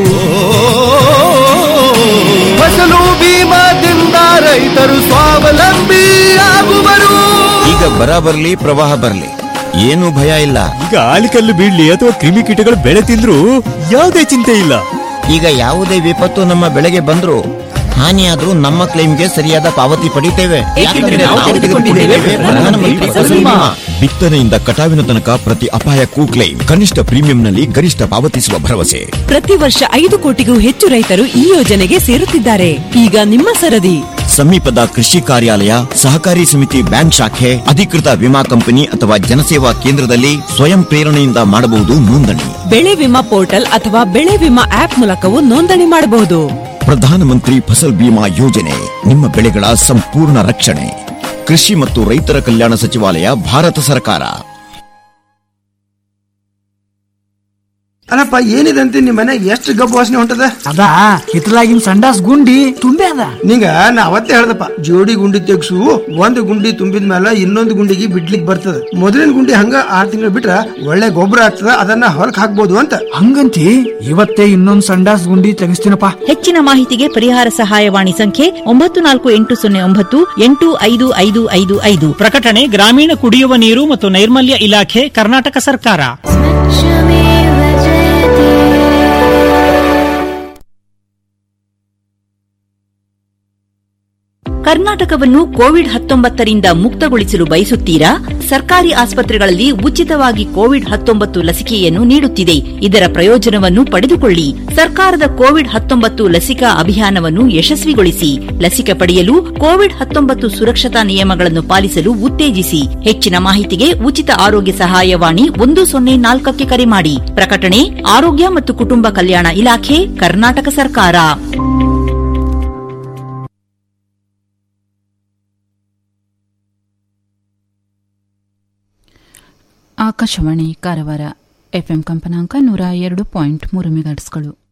ಫಸಲು ಬೀಮಾದಿಂದ ರೈತರು ಸ್ವಾವಲಂಬಿ ಆಗುವರು ಈಗ ಬರ ಬರ್ಲಿ ಪ್ರವಾಹ ಬರ್ಲಿ ಏನು ಭಯ ಇಲ್ಲ ಈಗ ಆಲಿಕಲ್ಲು ಬೀಳ್ಲಿ ಅಥವಾ ಕ್ರಿಮಿಕೀಟಗಳು ಬೆಳೆ ತಿಂದ್ರು ಯಾವುದೇ ಚಿಂತೆ ಇಲ್ಲ ಈಗ ಯಾವುದೇ ವಿಪತ್ತು ನಮ್ಮ ಬೆಳೆಗೆ ಬಂದ್ರು ಹಾನಿಯಾದ್ರೂ ನಮ್ಮ ಕ್ಲೈಮ್ಗೆ ಸರಿಯಾದ ಪಾವತಿ ಪಡಿತೇವೆ ಯಾಕಂದ್ರೆ ನಾವು ತೆಗೆದುಕೊಂಡಿದ್ದೇವೆ ಪ್ರಧಾನಮಂತ್ರಿ ಫಸಲ್ ಬಿಮಾ. ಬಿತ್ತನೆಯಿಂದ ಕಟಾವಿನ ತನಕ ಪ್ರತಿ ಅಪಾಯಕ್ಕೂ ಕ್ಲೈಮ್ ಕನಿಷ್ಠ ಪ್ರೀಮಿಯಂನಲ್ಲಿ ಗರಿಷ್ಠ ಪಾವತಿಸುವ ಭರವಸೆ ಪ್ರತಿ ವರ್ಷ ಐದು ಕೋಟಿಗೂ ಹೆಚ್ಚು ರೈತರು ಈ ಯೋಜನೆಗೆ ಸೇರುತ್ತಿದ್ದಾರೆ ಈಗ ನಿಮ್ಮ ಸರದಿ ಸಮೀಪದ ಕೃಷಿ ಕಾರ್ಯಾಲಯ ಸಹಕಾರಿ ಸಮಿತಿ ಬ್ಯಾಂಕ್ ಶಾಖೆ ಅಧಿಕೃತ ವಿಮಾ ಕಂಪನಿ ಅಥವಾ ಜನಸೇವಾ ಕೇಂದ್ರದಲ್ಲಿ ಸ್ವಯಂ ಪ್ರೇರಣೆಯಿಂದ ಮಾಡಬಹುದು ನೋಂದಣಿ ಬೆಳೆ ವಿಮಾ ಪೋರ್ಟಲ್ ಅಥವಾ ಬೆಳೆ ವಿಮಾ ಆಪ್ ಮೂಲಕವೂ ನೋಂದಣಿ ಮಾಡಬಹುದು ಪ್ರಧಾನಮಂತ್ರಿ ಫಸಲ್ ಬಿಮಾ ಯೋಜನೆ ನಿಮ್ಮ ಬೆಳೆಗಳ ಸಂಪೂರ್ಣ ರಕ್ಷಣೆ ಕೃಷಿ ಮತ್ತು ರೈತರ ಕಲ್ಯಾಣ ಸಚಿವಾಲಯ ಭಾರತ ಸರ್ಕಾರ ಅಲ್ಲಪ್ಪ ಏನಿದೆ ಅಂತ ನಿಮ್ ಮನೆಗೆ ಎಷ್ಟು ಗಬ್ಬು ವಾಸನೆ ಹೊಂಟದ ಅದ ಹಿತ್ತಲಾಗಿನ ಸಂಡಾಸ್ ಗುಂಡಿ ತುಂಬೆ ಅದ ನಿಂಗ ನಾ ಅವತ್ತೇ ಹೇಳ್ದಪ್ಪ ಜೋಡಿ ಗುಂಡಿ ತೆಗ್ಸು ಒಂದು ಗುಂಡಿ ತುಂಬಿದ ಮೇಲೆ ಇನ್ನೊಂದು ಗುಂಡಿಗೆ ಬಿಡ್ಲಿಕ್ ಬರ್ತದ ಮೊದಲಿನ ಗುಂಡಿ ಹಂಗ ಆರ್ ತಿಂಗಳು ಬಿಟ್ರ ಒಳ್ಳೆ ಗೊಬ್ಬರ ಆಗ್ತದ ಅದನ್ನ ಹೊಲಕ್ ಹಾಕ್ಬೋದು ಅಂತ ಹಂಗಂತಿ ಇವತ್ತೇ ಇನ್ನೊಂದ್ ಸಂಡಾಸ್ ಗುಂಡಿ ತೆಗಿಸ್ತೀನಪ್ಪ ಹೆಚ್ಚಿನ ಮಾಹಿತಿಗೆ ಪರಿಹಾರ ಸಹಾಯವಾಣಿ ಸಂಖ್ಯೆ ಒಂಬತ್ತು ನಾಲ್ಕು ಎಂಟು ಸೊನ್ನೆ ಒಂಬತ್ತು ಎಂಟು ಐದು ಐದು ಐದು ಐದು ಪ್ರಕಟಣೆ ಗ್ರಾಮೀಣ ಕುಡಿಯುವ ನೀರು ಮತ್ತು ನೈರ್ಮಲ್ಯ ಇಲಾಖೆ ಕರ್ನಾಟಕ ಸರ್ಕಾರ ಕರ್ನಾಟಕವನ್ನು ಕೋವಿಡ್ ಹತ್ತೊಂಬತ್ತರಿಂದ ಮುಕ್ತಗೊಳಿಸಲು ಬಯಸುತ್ತೀರಾ ಸರ್ಕಾರಿ ಆಸ್ಪತ್ರೆಗಳಲ್ಲಿ ಉಚಿತವಾಗಿ ಕೋವಿಡ್ ಹತ್ತೊಂಬತ್ತು ಲಸಿಕೆಯನ್ನು ನೀಡುತ್ತಿದೆ ಇದರ ಪ್ರಯೋಜನವನ್ನು ಪಡೆದುಕೊಳ್ಳಿ ಸರ್ಕಾರದ ಕೋವಿಡ್ ಹತ್ತೊಂಬತ್ತು ಲಸಿಕಾ ಅಭಿಯಾನವನ್ನು ಯಶಸ್ವಿಗೊಳಿಸಿ ಲಸಿಕೆ ಪಡೆಯಲು ಕೋವಿಡ್ ಹತ್ತೊಂಬತ್ತು ಸುರಕ್ಷತಾ ನಿಯಮಗಳನ್ನು ಪಾಲಿಸಲು ಉತ್ತೇಜಿಸಿ ಹೆಚ್ಚಿನ ಮಾಹಿತಿಗೆ ಉಚಿತ ಆರೋಗ್ಯ ಸಹಾಯವಾಣಿ ಒಂದು ಸೊನ್ನೆ ನಾಲ್ಕಕ್ಕೆ ಕರೆ ಮಾಡಿ ಪ್ರಕಟಣೆ ಆರೋಗ್ಯ ಮತ್ತು ಕುಟುಂಬ ಕಲ್ಯಾಣ ಇಲಾಖೆ ಕರ್ನಾಟಕ ಸರ್ಕಾರ ಆಕಾಶವಾಣಿ ಕಾರವಾರ ಎಫ್ಎಂ ಕಂಪನಾಂಕ ನೂರ ಎರಡು ಪಾಯಿಂಟ್ ಮೂರು ಮೆಗಾಟ್ಸ್ಗಳು